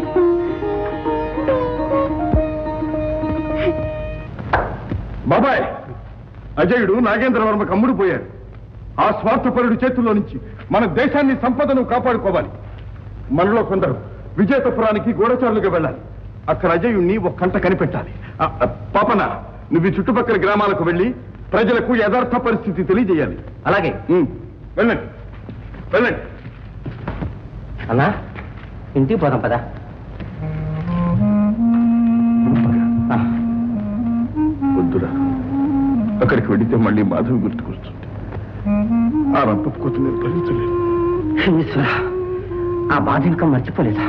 Speaker 2: బాబాయ్ అజయుడు నాగేంద్రవర్మ కమ్ముడు పోయాడు ఆ స్వార్థపరుడి చేతుల్లో నుంచి మన దేశాన్ని సంపదను కాపాడుకోవాలి మనలో కొందరు విజేతపురానికి గూఢచారులుగా వెళ్ళాలి అక్కడ అజయుణ్ణి ఒక కంట కనిపెట్టాలి ఆ, ఆ, పాపన నువ్వు ఈ చుట్టుపక్కల గ్రామాలకు వెళ్ళి ప్రజలకు యథార్థ పరిస్థితి తెలియజేయాలి
Speaker 3: అలాగే
Speaker 2: ఉమ్, వెళ్ళండి వెళ్ళండి
Speaker 3: అన్నా ఇంటికి పోదాం పదా
Speaker 2: వద్దురా అక్కడికి వెళితే మళ్ళీ మాధవి గుర్తుకొస్తుంది ఆ రంపపు నేను భరించలేదు
Speaker 3: ఈశ్వర ఆ బాధ ఇంకా మర్చిపోలేదా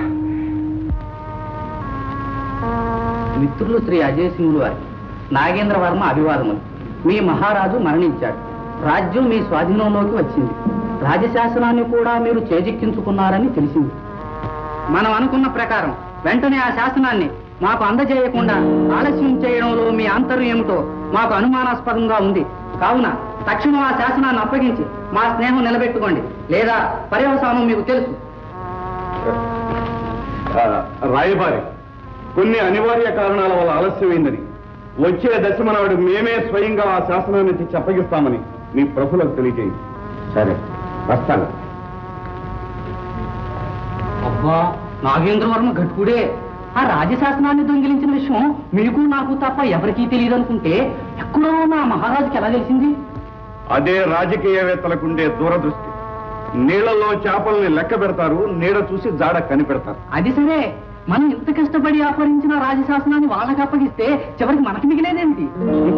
Speaker 3: మిత్రులు శ్రీ అజయ్ సింగులు వారి నాగేంద్ర వర్మ అభివాదములు మీ మహారాజు మరణించాడు రాజ్యం మీ స్వాధీనంలోకి వచ్చింది రాజశాసనాన్ని కూడా మీరు చేజిక్కించుకున్నారని తెలిసింది మనం అనుకున్న ప్రకారం వెంటనే ఆ శాసనాన్ని మాకు అందజేయకుండా ఆలస్యం చేయడంలో మీ అంతరం ఏమిటో మాకు అనుమానాస్పదంగా ఉంది కావున తక్షణం ఆ శాసనాన్ని అప్పగించి మా స్నేహం నిలబెట్టుకోండి లేదా పర్యవసానం మీకు తెలుసు
Speaker 2: ఆ, రాయబారి కొన్ని అనివార్య కారణాల వల్ల ఆలస్యమైందని వచ్చే దశమ నాడు మేమే స్వయంగా ఆ శాసనాన్ని తెచ్చి అప్పగిస్తామని మీ ప్రభులకు తెలియజేయండి సరే వస్తాను
Speaker 3: అబ్బా నాగేంద్రవర్మ ఘటుకుడే ఆ రాజశాసనాన్ని దొంగిలించిన విషయం మీకు నాకు తప్ప ఎవరికీ తెలియదు అనుకుంటే ఎక్కడో నా మహారాజుకి ఎలా తెలిసింది
Speaker 2: అదే రాజకీయవేత్తలకుండే దూరదృష్టి నీళ్లలో చేపల్ని లెక్క పెడతారు నీడ చూసి జాడ కనిపెడతారు
Speaker 3: అది సరే మనం ఇంత కష్టపడి ఆపరించిన రాజశాసనాన్ని వాళ్ళకి అప్పగిస్తే చివరికి మనకి మిగిలేదేమిటి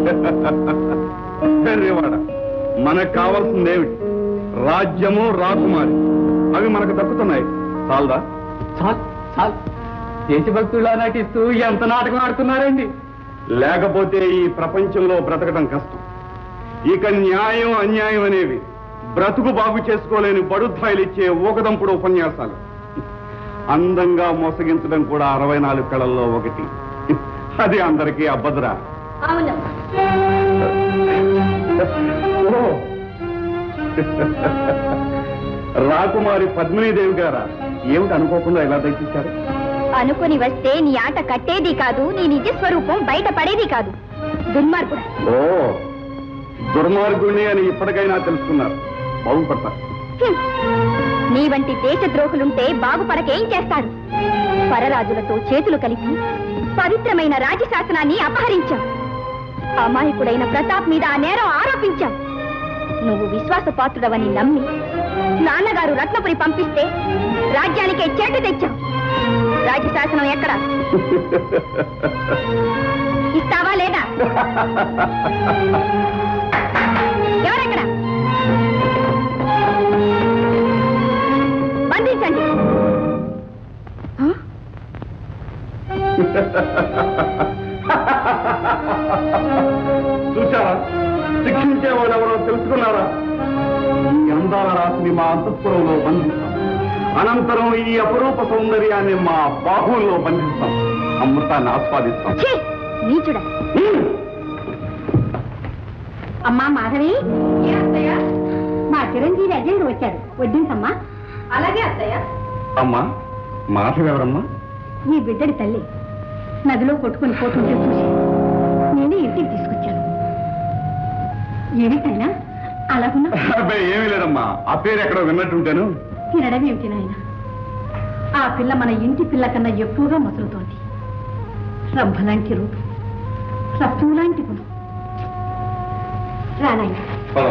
Speaker 2: వెర్రివాడ మనకు కావాల్సిందేమిటి రాజ్యము రాకుమారి అవి మనకు దక్కుతున్నాయి చాలదా
Speaker 3: చాలు చాలు దేశభక్తులా నటిస్తూ ఎంత నాటకం ఆడుతున్నారండి
Speaker 2: లేకపోతే ఈ ప్రపంచంలో బ్రతకడం కష్టం ఇక న్యాయం అన్యాయం అనేవి బ్రతుకు బాగు చేసుకోలేని బడుద్ధాయిలు ఇచ్చే ఊకదంపుడు ఉపన్యాసాలు అందంగా మోసగించడం కూడా అరవై నాలుగు కళల్లో ఒకటి అది అందరికీ అబ్బదురా
Speaker 1: అవును
Speaker 2: ఓ! రాకుమారి పద్మినీదేవి గారా ఏమిటి అనుకోకుండా ఎలా దయచేశారు
Speaker 1: అనుకుని వస్తే నీ ఆట కట్టేది కాదు నీ నిజ స్వరూపం బయట పడేది కాదు దుర్మార్గుడు
Speaker 2: ఓ దుర్మార్గుణ్ణి అని ఇప్పటికైనా తెలుసుకున్నారు బాగుపడతారు
Speaker 1: హ్మ్. నీ వంటి దేశద్రోహులుంటే బాగుపడకేం చేస్తాడు పరరాజులతో చేతులు కలిపి పవిత్రమైన రాజశాసనాన్ని అపహరించాం అమాయకుడైన ప్రతాప్ మీద ఆ నేరం ఆరోపించాం నువ్వు విశ్వాసపాత్రుడవని నమ్మి నాన్నగారు రత్నపురి పంపిస్తే రాజ్యానికే చేటు తెచ్చాం రాజశాసనం ఎక్కడ ఇస్తావా లేదా ఎవరెక్కడ బంధించండి
Speaker 2: మా అంతఃపురంలో బంధిస్తాం అనంతరం ఈ అపరూప సౌందర్యాన్ని మా బాహువుల్లో బంధిస్తాం అమృతాన్ని ఆస్వాదిస్తాం
Speaker 1: ఛీ! నీచుడా అమ్మా మాధవి మా చిరంజీవి అజెండు వచ్చాడు వడ్డించమ్మా అలాగే అత్తయ్య
Speaker 2: అమ్మా మాధవి ఎవరమ్మా
Speaker 1: ఈ బిడ్డడి తల్లి నదిలో కొట్టుకుని పోతుంటే చూసి నేనే ఇంటికి తీసుకొచ్చాను ఏమిటైనా అలాగున్నా
Speaker 2: అబ్బాయి ఏమీ లేదమ్మా ఆ పేరు ఎక్కడో విన్నట్టుంటాను
Speaker 1: తినడం ఏమిటి నాయన ఆ పిల్ల మన ఇంటి పిల్ల కన్నా ఎక్కువగా మసులుతోంది రంభలాంటి రూపం రత్నం లాంటి గుణం రానాయన
Speaker 2: పదం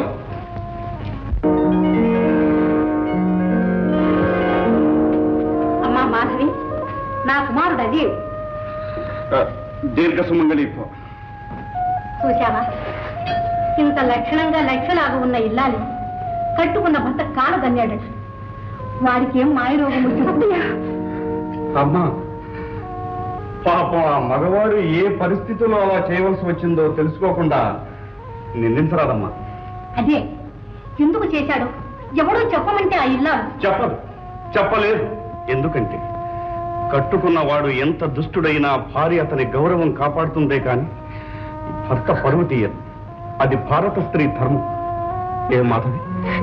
Speaker 1: అమ్మా మాధవి నా కుమారుడు అజీవ్
Speaker 2: దీర్ఘ సుమంగళి
Speaker 1: చూశావా ఇంత లక్షణంగా లక్షలాగా ఉన్న ఇల్లాలి కట్టుకున్న భర్త కాలు గన్నాడట వాడికి ఏం మాయరోగం వచ్చింది
Speaker 2: అమ్మా పాపం ఆ మగవాడు ఏ పరిస్థితిలో అలా చేయవలసి వచ్చిందో తెలుసుకోకుండా నిందించరాదమ్మా
Speaker 1: అదే ఎందుకు చేశాడు ఎవడో చెప్పమంటే ఆ ఇల్లాలు
Speaker 2: చెప్పదు చెప్పలేదు ఎందుకంటే కట్టుకున్నవాడు ఎంత దుష్టుడైనా భార్య అతని గౌరవం కాపాడుతుందే కాని భర్త పరువు తీయదు అది భారత స్త్రీ ధర్మం ఏ మాధవి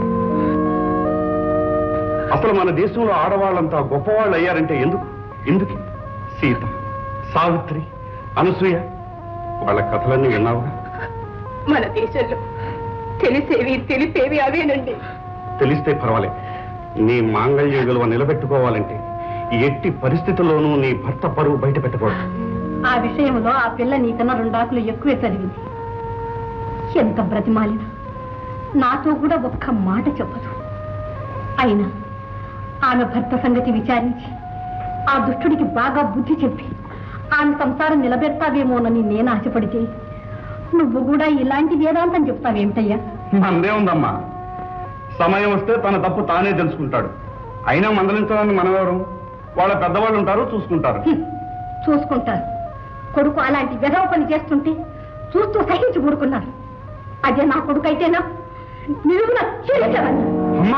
Speaker 2: అసలు మన దేశంలో ఆడవాళ్ళంతా గొప్పవాళ్ళు అయ్యారంటే ఎందుకు ఎందుకు సీత సావిత్రి అనసూయ వాళ్ళ కథలన్నీ విన్నావుగా
Speaker 4: మన దేశంలో తెలిసేవి తెలిపేవి అవేనండి
Speaker 2: తెలిస్తే పర్వాలే నీ మాంగళ్య విలువ నిలబెట్టుకోవాలంటే ఎట్టి పరిస్థితుల్లోనూ నీ భర్త పరువు బయట పెట్టకూడదు
Speaker 1: ఆ విషయంలో ఆ పిల్ల నీకన్నా రెండాకులు ఎక్కువే చదివింది ఎంత బ్రతిమాలిన నాతో కూడా ఒక్క మాట చెప్పదు అయినా ఆమె భర్త సంగతి విచారించి ఆ దుష్టుడికి బాగా బుద్ధి చెప్పి ఆమె సంసారం నిలబెడతావేమోనని నేను ఆశపడితే నువ్వు కూడా ఇలాంటి వేదాంతం చెప్తావేమిటయ్యా
Speaker 2: మందే ఉందమ్మా సమయం వస్తే తన తప్పు తానే తెలుసుకుంటాడు అయినా మందలించడానికి మనవెవరు వాళ్ళ పెద్దవాళ్ళు ఉంటారు చూసుకుంటారు
Speaker 1: హ్మ్, చూసుకుంటారు కొడుకు అలాంటి వెధవ పని చేస్తుంటే చూస్తూ సహించి ఊరుకున్నారు అదే నా కొడుకు అయితేనా నిలువున చీల్చేవాడిని.
Speaker 2: అమ్మా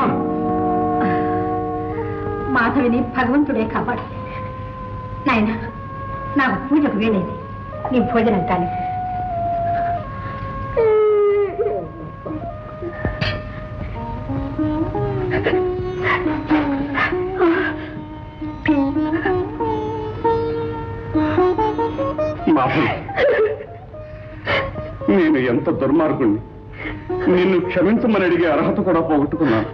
Speaker 1: మాధవిని భగవంతుడే కాపాడు నాయన నాకు పూజకు వేడేది నీ భోజనం కానీ
Speaker 2: మాధవి నేను ఎంత దుర్మార్గుణ్ణి నిన్ను క్షమించమని అడిగే అర్హత కూడా పోగొట్టుకున్నాను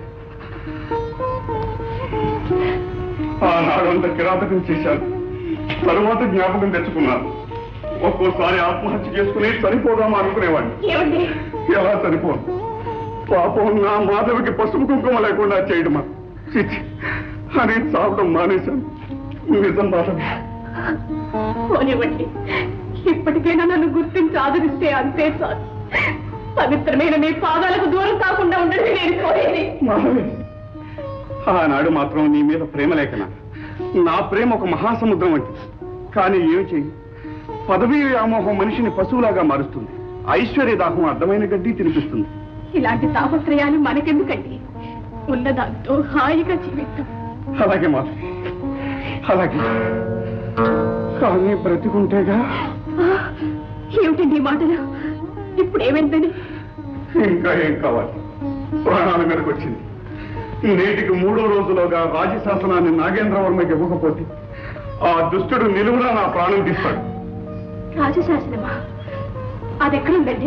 Speaker 2: ఆనాడంత కిరాతకం చేశాను తరువాత జ్ఞాపకం తెచ్చుకున్నాను ఒక్కోసారి ఆత్మహత్య చేసుకుని చనిపోదామా అనుకునేవాడిని
Speaker 1: ఏమండి
Speaker 2: ఎలా చనిపోను పాపం నా మాధవికి పసుపు కుంకుమ లేకుండా చేయడమా చిచ్చి అని చావడం మానేశాను నిజం మాధవి
Speaker 4: పోనివ్వండి ఇప్పటికైనా నన్ను గుర్తించి ఆదరిస్తే అంతే చాలు పవిత్రమైన మీ పాదాలకు దూరం కాకుండా ఉండండి నేను కోరేది
Speaker 2: మాధవి ఆనాడు మాత్రం నీ మీద ప్రేమ లేకనా నా ప్రేమ ఒక మహాసముద్రం వంటిది కానీ ఏమి చెయ్యి పదవీ వ్యామోహం మనిషిని పశువులాగా మారుస్తుంది ఐశ్వర్య దాహం అర్థమైన గడ్డి తినిపిస్తుంది
Speaker 4: ఇలాంటి తాపత్రయాలు మనకెందుకండి ఉన్నదాంతో హాయిగా జీవితం
Speaker 2: అలాగే మాధవి అలాగే కానీ బ్రతికుంటేగా
Speaker 4: ఆ, ఏమిటండి ఈ మాటలు ఇప్పుడు ఏమైందని
Speaker 2: ఇంకా ఏం కావాలి ప్రాణాల మీదకి వచ్చింది నేటికి మూడో రోజులోగా రాజశాసనాన్ని నాగేంద్రవర్మకి ఇవ్వకపోతే ఆ దుష్టుడు నిలువునా నా ప్రాణం తీస్తాడు
Speaker 4: రాజశాసనమా అది ఎక్కడుందండి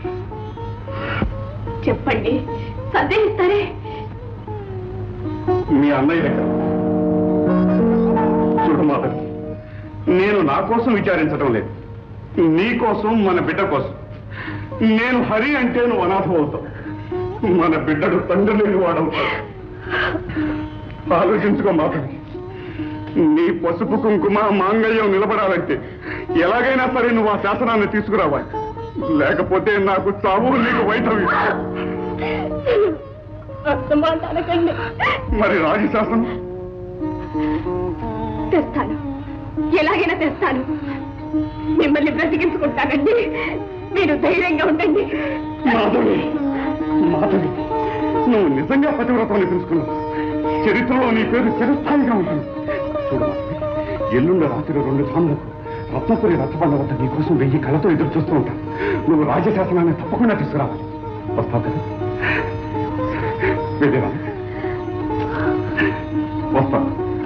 Speaker 4: చెప్పండి సందేహిస్తారే
Speaker 2: మీ అన్నయ్య దగ్గర చూడు మాధవి నేను నా కోసం విచారించడం లేదు నీ కోసం మన బిడ్డ కోసం నేను హరి అంటే నువ్వు అనాథం అవుతావు మన బిడ్డడు తండ్రి లేని వాడవుతాడు ఆలోచించుకో మాధవి నీ పసుపు కుంకుమ మాంగళ్యం నిలబడాలంటే ఎలాగైనా సరే నువ్వు ఆ శాసనాన్ని తీసుకురావాలి లేకపోతే నాకు చావు నీకు వైఠవి
Speaker 4: అంత మాట అనకండి
Speaker 2: మరి రాజశాసనం
Speaker 4: తెస్తాను ఎలాగైనా తెస్తాను మిమ్మల్ని బ్రతికించుకుంటానండి మీరు ధైర్యంగా ఉండండి
Speaker 2: మాధవి మాధవి నువ్వు నిజంగా పతివ్రతాన్ని తెలుసుకున్నావు చరిత్రలో నీ పేరు చిరస్థాయిగా ఉంటుంది చూడు ఎల్లుండ రాత్రి రెండు సార్లకు రత్నపురి రచ్చబండ వద్ద నీ కోసం వెయ్యి కళ్ళతో ఎదురు చూస్తూ ఉంటాను నువ్వు రాజ్యశాసనాన్ని తప్పకుండా తీసుకురావాలి వస్తావు కదా వెళ్ళేవా వస్తాను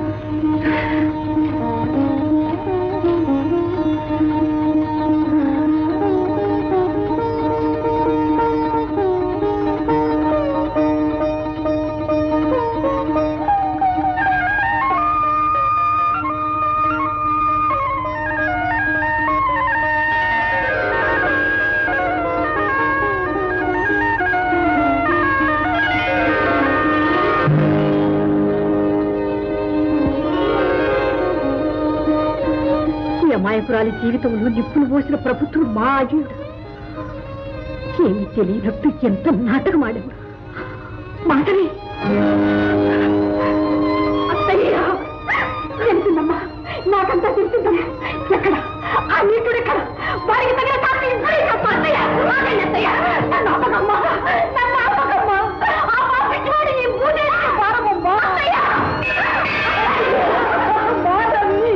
Speaker 4: ఈ అమాయకురాలి జీవితంలో నిప్పులు పోసిన ప్రభుత్వం మా అయ్యుడు ఏమి తెలియనట్టు ఎంత నాటకం ఆడేవాడు మాటని అత్తయ్య తెలుస్తుందమ్మా నాకంతా తెలుస్తుందమ్మా ఎక్కడ ఆ నీటుడు ఎక్కడ వారికి తగిన శాస్త్రం ఇప్పుడే చెప్పు అత్తయ్య ఆగండి అత్తయ్య నన్ను ఆపకమ్మా నన్ను ఆపకమ్మా ఆ పాపిచ్చివాడు ఈ భూదేశ భారమమ్మా అత్తయ్య మాధవి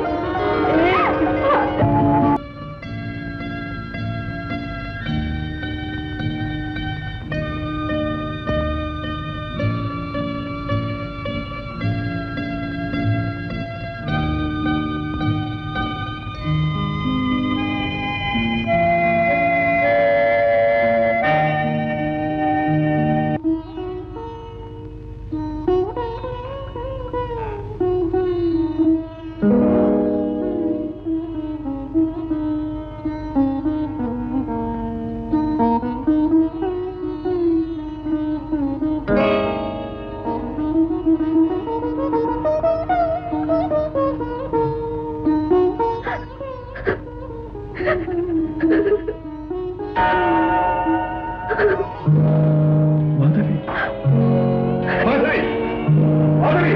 Speaker 2: మాధవి మాధవి మాధవి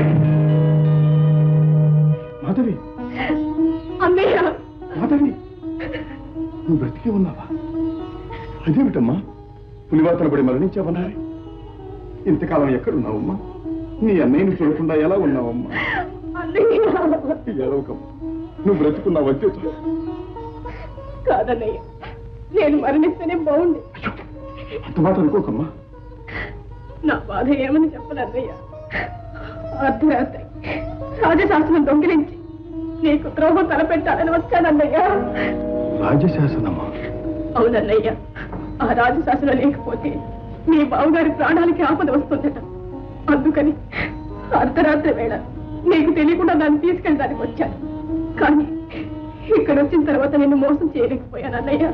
Speaker 2: మాధవి
Speaker 4: అన్నయ్య
Speaker 2: మాధవి నువ్వు బ్రతికే ఉన్నావా అదేమిటమ్మా పులివాతలు పడి మరణించావన్నారే ఇంతకాలం ఎక్కడున్నావమ్మా నీ అన్నయ్యని చూడకుండా ఎలా ఉన్నావమ్మా
Speaker 4: అన్నయ్య
Speaker 2: ఎడవకమ్మా నువ్వు బ్రతుకున్నావు వచ్చే చాలు.
Speaker 4: కాదన్నయ్య నేను మరణిస్తేనే బాగుంది
Speaker 2: అంత మాట అనుకోకమ్మా
Speaker 4: నా బాధ ఏమని చెప్పనన్నయ్య అర్ధరాత్రి రాజశాస్త్రం దొంగిలించి నీకు ద్రోహం తలపెట్టాలని వచ్చానన్నయ్య
Speaker 2: రాజశాసనమా
Speaker 4: అవునన్నయ్య ఆ రాజశాసనం లేకపోతే మీ బావగారి ప్రాణాలకి ఆపద వస్తుందట అందుకని అర్ధరాత్రి వేళ నీకు తెలియకుండా నన్ను తీసుకెళ్ళడానికి వచ్చాను కానీ ఇక్కడ వచ్చిన తర్వాత నిన్ను మోసం చేయలేకపోయాను అన్నయ్య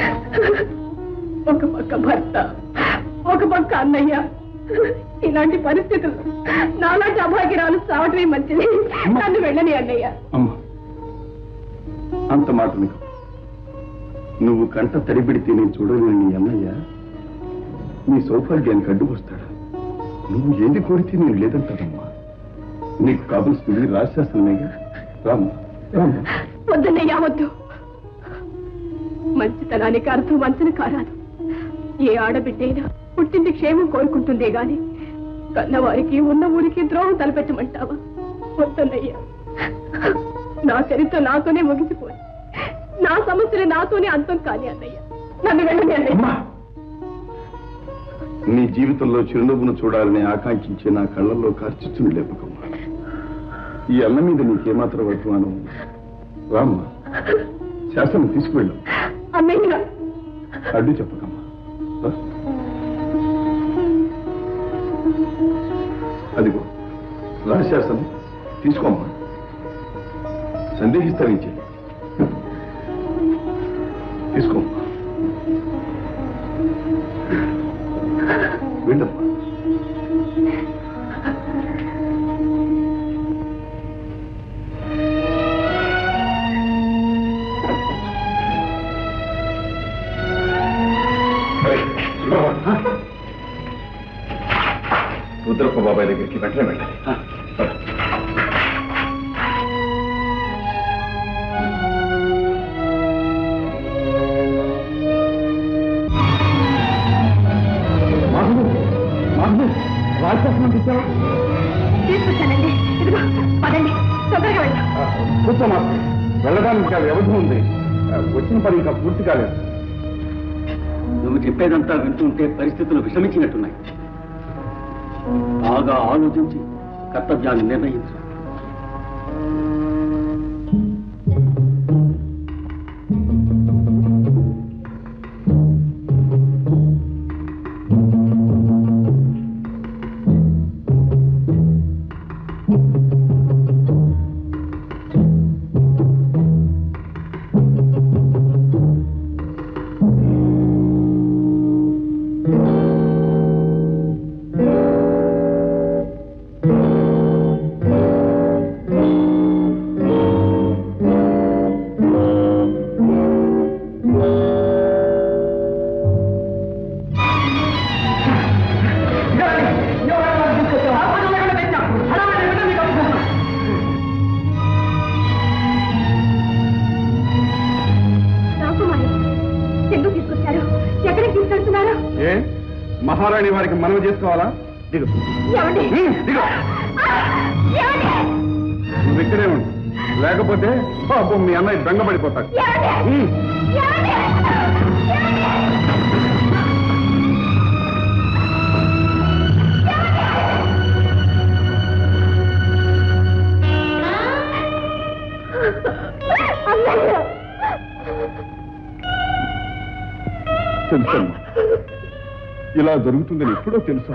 Speaker 4: ఒక పక్క భర్త ఒక పక్క అన్నయ్య ఇలాంటి పరిస్థితులు నాలాంటి అభాగ్యరాలు చావటమే మంచిది నన్ను వెళ్ళని అన్నయ్య
Speaker 2: అమ్మా అంత మాట నీకు నువ్వు కంట తడిబిడితే నేను చూడలేని నీ అన్నయ్య నీ సౌభాగ్యానికి అడ్డుకొస్తాడా నువ్వు ఏది కోరితే నేను లేదంటానమ్మా నీకు కావలసింది రాశాసనమేగా రామ్మా రామ్మా
Speaker 4: వద్దన్నయ్యా వద్దు మంచితనానికి అర్థం వంచన కారాదు ఏ ఆడబిడ్డైనా పుట్టింది క్షేమం కోరుకుంటుందే గాని కన్నవారికి ఉన్న ఊరికి ద్రోహం తలపెట్టమంటావా వద్దన్నయ్యా నా చరిత్ర నాతోనే ముగిసిపోయి నా సమస్యలు నాతోనే అంతం కాని అన్నయ్య నన్ను వెళ్ళని అన్నయ్య
Speaker 2: అమ్మా నీ జీవితంలో చిరునవ్వును చూడాలని ఆకాంక్షించే నా కళ్ళల్లో కార్చిచ్చుని లేపకమ్మా ఈ అన్న మీద నీకేమాత్రం వర్తమానం ఉంది? రామ్మా శాసనం తీసుకువెళ్ళు
Speaker 4: అన్నయ్య
Speaker 2: అడ్డు చెప్పకమ్మా రా. అదిగో రాశాసనం తీసుకోమ్మా సందేహిస్తావించే తీసుకోమ్మా వెళ్ళమ్మా రుద్రప్ప బాబాయ్ దగ్గరికి వెంటనే వెళ్ళాలి పద. మాధవు మాధవు రాజశాసనం తెచ్చావా
Speaker 4: తీసుకొచ్చానండి ఇదిగో పదండి తొందరగా వెళ్దాం
Speaker 2: కూర్చోమా వెళ్ళడానికి ఇంకా వ్యవధి ఉంది ఆ, వచ్చిన పని ఇంకా పూర్తి కాలేదు
Speaker 5: నువ్వు చెప్పేదంతా వింటుంటే పరిస్థితులు విషమించినట్టున్నాయి బాగా ఆలోచించి కర్తవ్యాన్ని నిర్ణయించు
Speaker 4: రాకుమారి ఎందుకు తీసుకొచ్చారు ఎక్కడికి తీసుకెళ్తున్నారు
Speaker 2: ఏ మహారాణి వారికి మనవి చేసుకోవాలా దిగు
Speaker 4: ఏమండి
Speaker 2: హ్మ్, దిగు
Speaker 4: ఆ! ఏమండి
Speaker 2: నువ్వు ఇక్కడే ఉండు లేకపోతే పాపం మీ అన్నయ్య బెంగపడిపోతాడు
Speaker 4: ఏమండి
Speaker 2: హ్మ్.
Speaker 4: ఏమండి ఏమండి అన్నయ్య
Speaker 2: తెలుసమ్మా ఇలా జరుగుతుందని ఎప్పుడో తెలుసా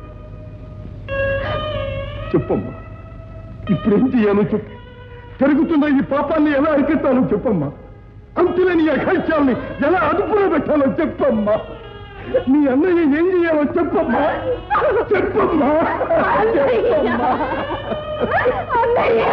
Speaker 2: చెప్పమ్మా ఇప్పుడేం చెయ్యాలో చెప్పు జరుగుతున్న ఈ పాపాన్ని ఎలా అరికెత్తాలో చెప్పమ్మా అంతులేని అఘాయిత్యాల్ని ఎలా అదుపులో పెట్టాలో చెప్పమ్మా నీ అన్నయ్య ఏం చేయాలో చెప్పమ్మా చెప్పమ్మా చెప్పమ్మా
Speaker 4: అన్నయ్య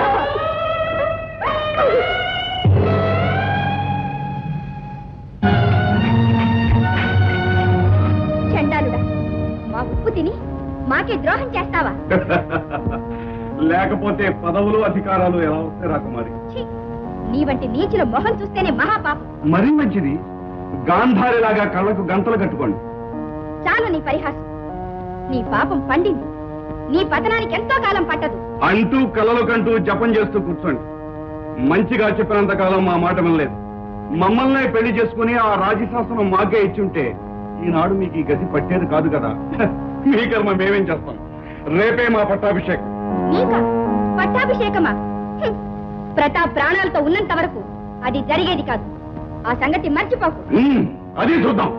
Speaker 4: చండాలుడా మా ఉప్పు తిని మాకే ద్రోహం చేస్తావా
Speaker 2: లేకపోతే పదవులు అధికారాలు ఎలా వస్తాయి రాకుమారి
Speaker 4: ఛీ! నీ వంటి నీచుల మొహం చూస్తేనే మహాపాపం
Speaker 2: మరీ మంచిది గాంధారిలాగా కళ్ళకు గంతలు కట్టుకోండి
Speaker 4: చాలు నీ పరిహాసం నీ పాపం పండింది నీ పతనానికి ఎంతో కాలం పట్టదు
Speaker 2: అంటూ కలలు కంటూ జపం చేస్తూ కూర్చోండి మంచిగా చెప్పినంత కాలం మా మాట వినలేదు మమ్మల్నే పెళ్లి చేసుకుని ఆ రాజశాసనం మాకే ఇచ్చుంటే ఈనాడు మీకు ఈ గతి పట్టేది కాదు కదా మీ కర్మ మేమేం చేస్తాం రేపే మా పట్టాభిషేకం
Speaker 4: నీకా పట్టాభిషేకమా హ్మ్. ప్రతాప్ ప్రాణాలతో ఉన్నంత వరకు అది జరిగేది కాదు ఆ సంగతి మర్చిపోకు
Speaker 2: ఉమ్, అది చూద్దాం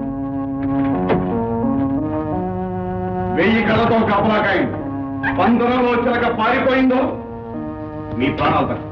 Speaker 2: వెయ్యి కళ్ళతో కాపలాకాయండి పందరంలో చిలక పారిపోయిందో మీ ప్రాణాలు తక్కువ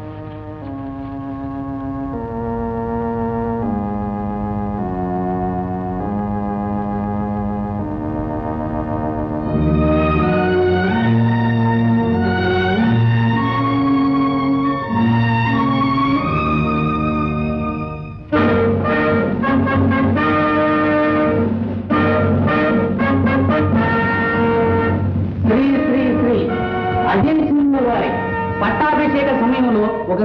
Speaker 3: శ్రీ శ్రీ శ్రీ అజయ్ సింగ్ వారి పట్టాభిషేక సమయంలో ఒక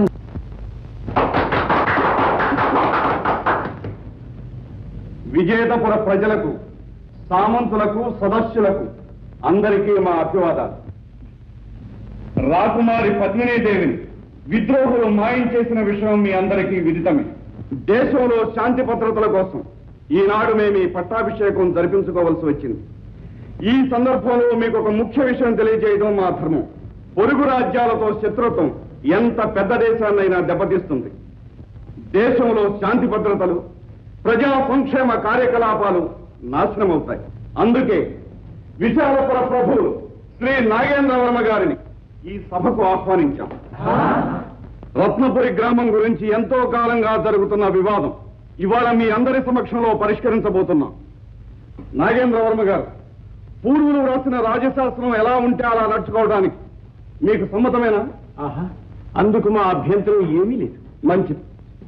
Speaker 2: విజేతపుర ప్రజలకు సామంతులకు సదస్సులకు అందరికీ మా అభివాదాలు రాకుమారి పద్మినీదేవిని విద్రోహులు మాయం చేసిన విషయం మీ అందరికీ విదితమే దేశంలో శాంతి భద్రతల కోసం ఈనాడు మేము ఈ పట్టాభిషేకం జరిపించుకోవాల్సి వచ్చింది ఈ సందర్భంలో మీకు ఒక ముఖ్య విషయం తెలియజేయడం మా ధర్మం పొరుగు రాజ్యాలతో శత్రుత్వం ఎంత పెద్ద దేశాన్నైనా దెబ్బతీస్తుంది దేశంలో శాంతి భద్రతలు ప్రజా సంక్షేమ కార్యకలాపాలు నాశనమవుతాయి అందుకే విశాలపుర ప్రభువులు శ్రీ నాగేంద్రవర్మ గారిని ఈ సభకు ఆహ్వానించాం రత్నపురి గ్రామం గురించి ఎంతో కాలంగా జరుగుతున్న వివాదం ఇవాళ మీ అందరి సమక్షంలో పరిష్కరించబోతున్నాం నాగేంద్రవర్మ గారు పూర్వులు రాసిన రాజశాస్త్రం ఎలా ఉంటే అలా నడుచుకోవడానికి మీకు సమ్మతమేనా
Speaker 5: ఆహా అందుకు మా అభ్యంతరం ఏమీ లేదు
Speaker 2: మంచిది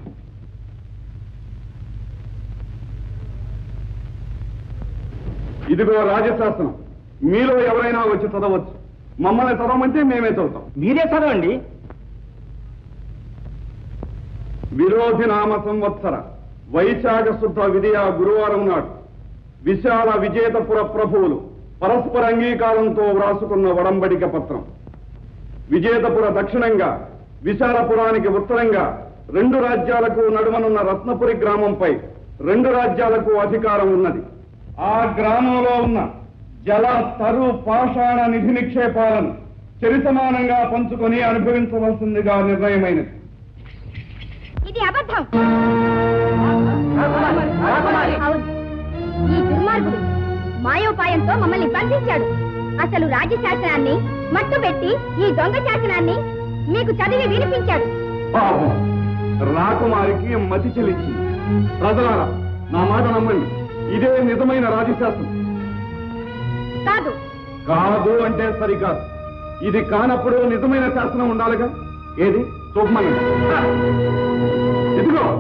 Speaker 2: ఇదిగో రాజశాసనం మీలో ఎవరైనా వచ్చి చదవచ్చు మమ్మల్ని చదవమంటే మేమే చదువుతాం
Speaker 5: మీరే చదవండి
Speaker 2: విరోధి నామ సంవత్సర వైశాఖ శుద్ధ విధియ గురువారం నాడు విశాల విజేతపుర ప్రభువులు పరస్పర అంగీకారంతో వ్రాసుకున్న వడంబడిక పత్రం విజేతపుర దక్షిణంగా విశాలపురానికి ఉత్తరంగా రెండు రాజ్యాలకు నడుమనున్న రత్నపురి గ్రామంపై రెండు రాజ్యాలకు అధికారం ఉన్నది ఆ గ్రామంలో ఉన్న జల తరు పాషాణ నిధి నిక్షేపాలను చరిసమానంగా పంచుకొని అనుభవించవలసిందిగా నిర్ణయమైనది
Speaker 1: ఇది అబద్ధం అవును ఈ దుర్మార్గుడు మాయోపాయంతో మమ్మల్ని బంధించాడు అసలు రాజ్యశాసనాన్ని మట్టుబెట్టి ఈ దొంగ శాసనాన్ని మీకు చదివి వినిపించాడు
Speaker 2: పాపం రాకుమారికి మతి చెలించింది ప్రజలారా నా మాట నమ్మండి ఇదే నిజమైన రాజశాస్త్రం
Speaker 1: కాదు
Speaker 2: కాదు అంటే సరికాదు ఇది కానప్పుడు నిజమైన శాసనం ఉండాలిగా ఏది చూపమని ఇదిగో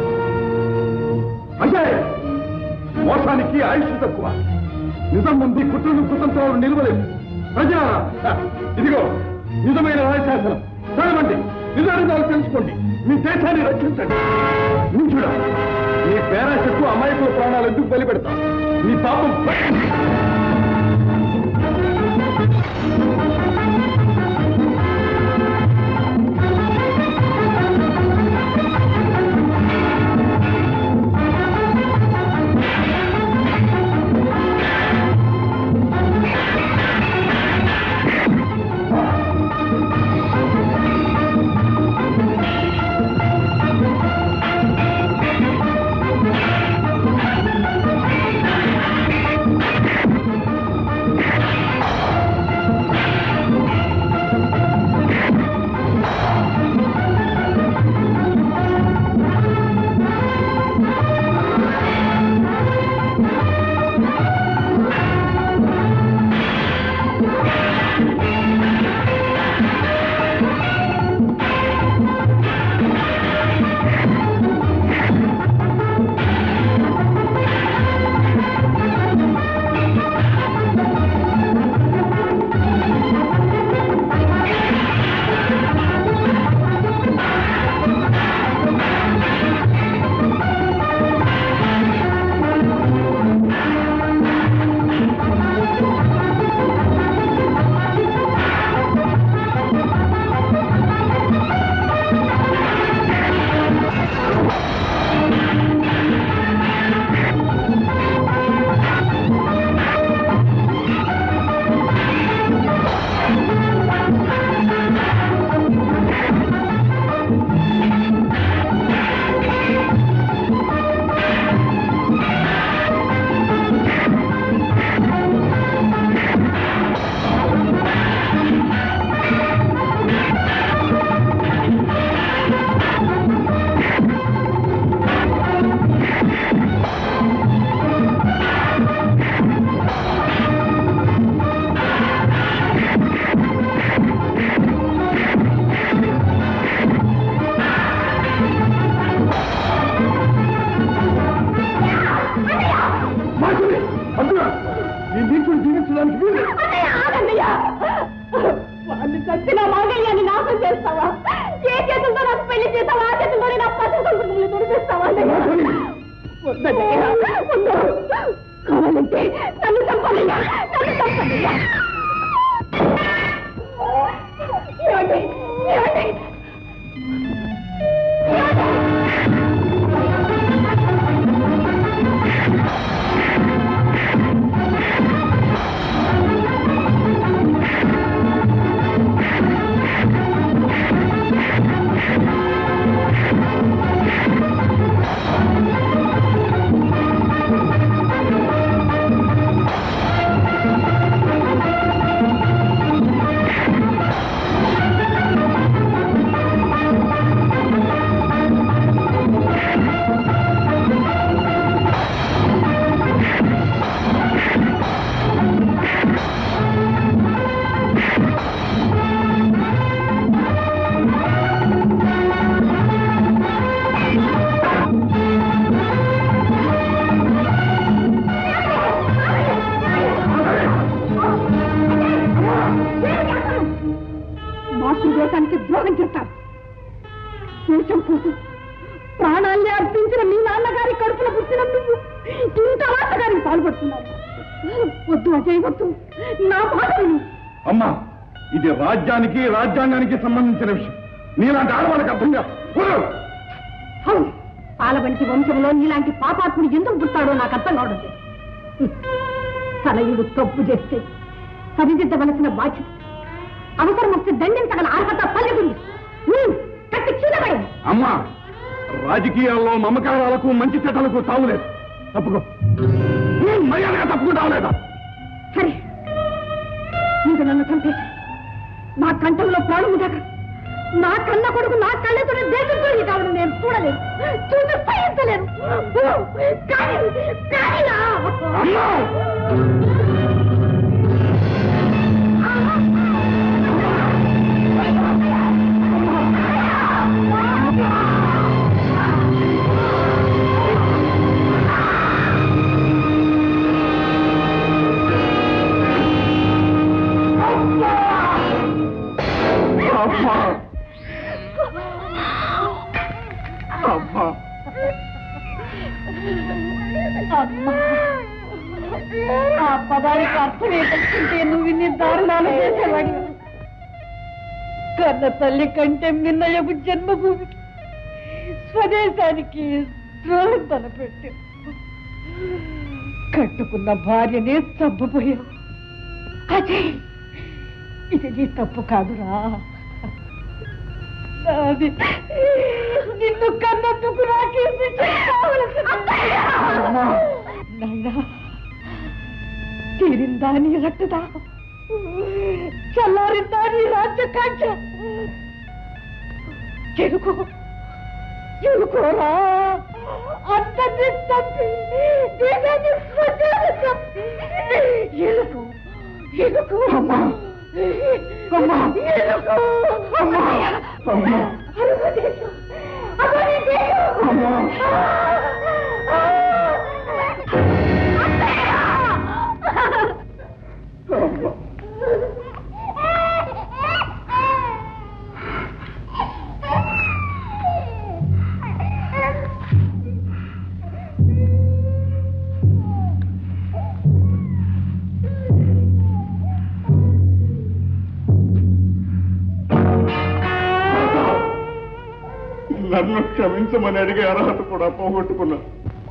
Speaker 2: అజయ్ మోసానికి ఆయుష్ తక్కువ నిజం ఉంది కుట్రను కుతంతో నిలవలేదు ప్రజలారా ఇదిగో నిజమైన రాజశాసనం చదవండి నిజానిజాలు తెలుసుకోండి మీ దేశాన్ని రక్షించండి నించుడా నీ పేరాశకు అమాయకుల ప్రాణాలు ఎందుకు బలి పెడతాం నీ పాపం మాధురి, అర్జున, ఈ నీచుని జీవించడానికి వీలు
Speaker 4: వాళ్ళు చచ్చిన మాగయ్యాన్ని నాశనం చేస్తావా ఏ చేతులతో నాకు పెళ్లి చేస్తావా ఆ చేతులతో నా పసి సంస్కృతులు తుడిపిస్తావా
Speaker 2: మాధురి,
Speaker 4: వద్దన్నయ్య, వద్దు. కావాలంటే నన్ను చంపాలయ్యా నన్ను చంపాలయ్యా ఏమండి? ఏమండి? మాతృదేశానికి ద్రోహం చేస్తారు దేశం కోసం ప్రాణాన్ని అర్పించిన మీ నాన్నగారి కడుపున పుట్టిన నువ్వు ఇంత వాసగారికి పాల్పడుతున్నావు వద్దు అజయ్ వద్దు నా మాట విను
Speaker 2: అమ్మా ఇది రాజ్యానికి రాజ్యాంగానికి సంబంధించిన విషయం నీలాంటి ఆడవాళ్ళకి అర్థం కాదు వదలు.
Speaker 4: అవును పాలబంటి వంశంలో నీలాంటి పాపాత్ముడు ఎందుకు పుట్టాడో నాకు అర్థం కావడం లేదు హ్మ్. తనయుడు తప్పు చేస్తే సరిదిద్దవలసిన బాధ్యత అవసరం వస్తే దండించగల అర్హత పల్లెకుంది హ్మ్. కట్టి చీలబడి
Speaker 2: అమ్మా రాజకీయాల్లో మమకారాలకు మంచి చెట్టలకు తావులేదు తప్పుకో నువ్వు మర్యాదగా తప్పుకుంటావు లేదా
Speaker 4: సరే నీకు నన్ను చంపేసి నా కంఠంలో ప్రాణము దగ్గర నా కన్న కొడుకు నా కళ్ళతో దేశంతో కావడం నేను చూడలేను చూసి సహించలేను కానీ కానీరా.
Speaker 2: అమ్మా అమ్మా అమ్మా
Speaker 4: అమ్మా ఆ పదానికి అర్థం ఏంటంటే నువ్వు ఇన్ని దారుణాలు చేసేవాడి కన్న తల్లి కంటే మిన్నయ్యకు జన్మభూమికి స్వదేశానికి ద్రోహం తలపెట్టి కట్టుకున్న భార్యనే చంపపోయావు అజయ్ ఇది నీ తప్పు కాదురా నాది నిన్ను కన్నందుకు నాకే శిక్ష కావలసింది. నాయనా తీరిందా నీ రక్తదా చల్లారిందా నీ రాజ్యకాంక్ష ఎరుకో ఎరుకోరా అందరినీ చంపి దేశాన్ని స్వదేశం చంపి ఎరుకు ఎరుకు
Speaker 2: అమ్మా. అమ్మా.
Speaker 4: ఎరుకు
Speaker 2: అమ్మా. అమ్మా.
Speaker 4: అరుగు దేశం అరుగు దేశం
Speaker 2: అమ్మా. అమ్మా. నన్ను క్షమించమని అడిగే అర్హత కూడా పోగొట్టుకున్నా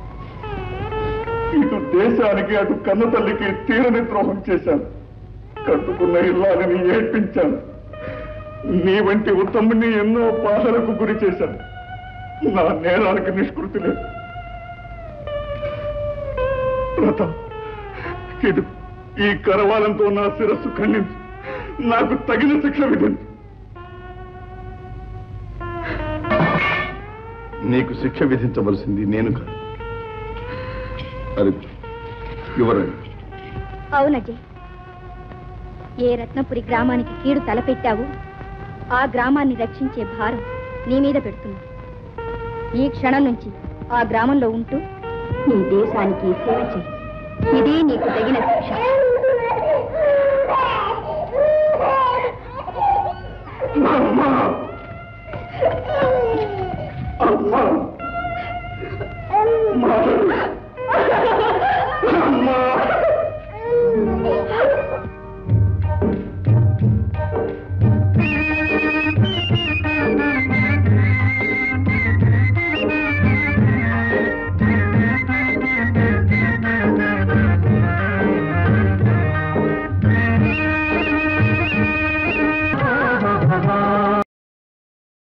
Speaker 2: ఇటు దేశానికి అటు కన్న తల్లికి తీరని ద్రోహం చేశాను కట్టుకున్న ఇల్లాలని ఏడ్పించాను నీ వంటి ఉత్తముని ఎన్నో బాధలకు గురి చేశాను నా నేరానికి నిష్కృతి లేదు ప్రతాప్ ఇది ఈ కరవాలంతో నా శిరస్సు ఖండించు నాకు తగిన శిక్ష విధించు నీకు శిక్ష విధించవలసింది నేను కాదు అది యువరాణి
Speaker 6: అవునజయ్ ఏ రత్నపురి గ్రామానికి కీడు తలపెట్టావు ఆ గ్రామాన్ని రక్షించే భారం నీ మీద పెడుతున్నా ఈ క్షణం నుంచి ఆ గ్రామంలో ఉంటూ నీ దేశానికి సేవ చేయి ఇది నీకు తగిన శిక్ష
Speaker 2: అమ్మా అమ్మా అమ్మా అమ్మా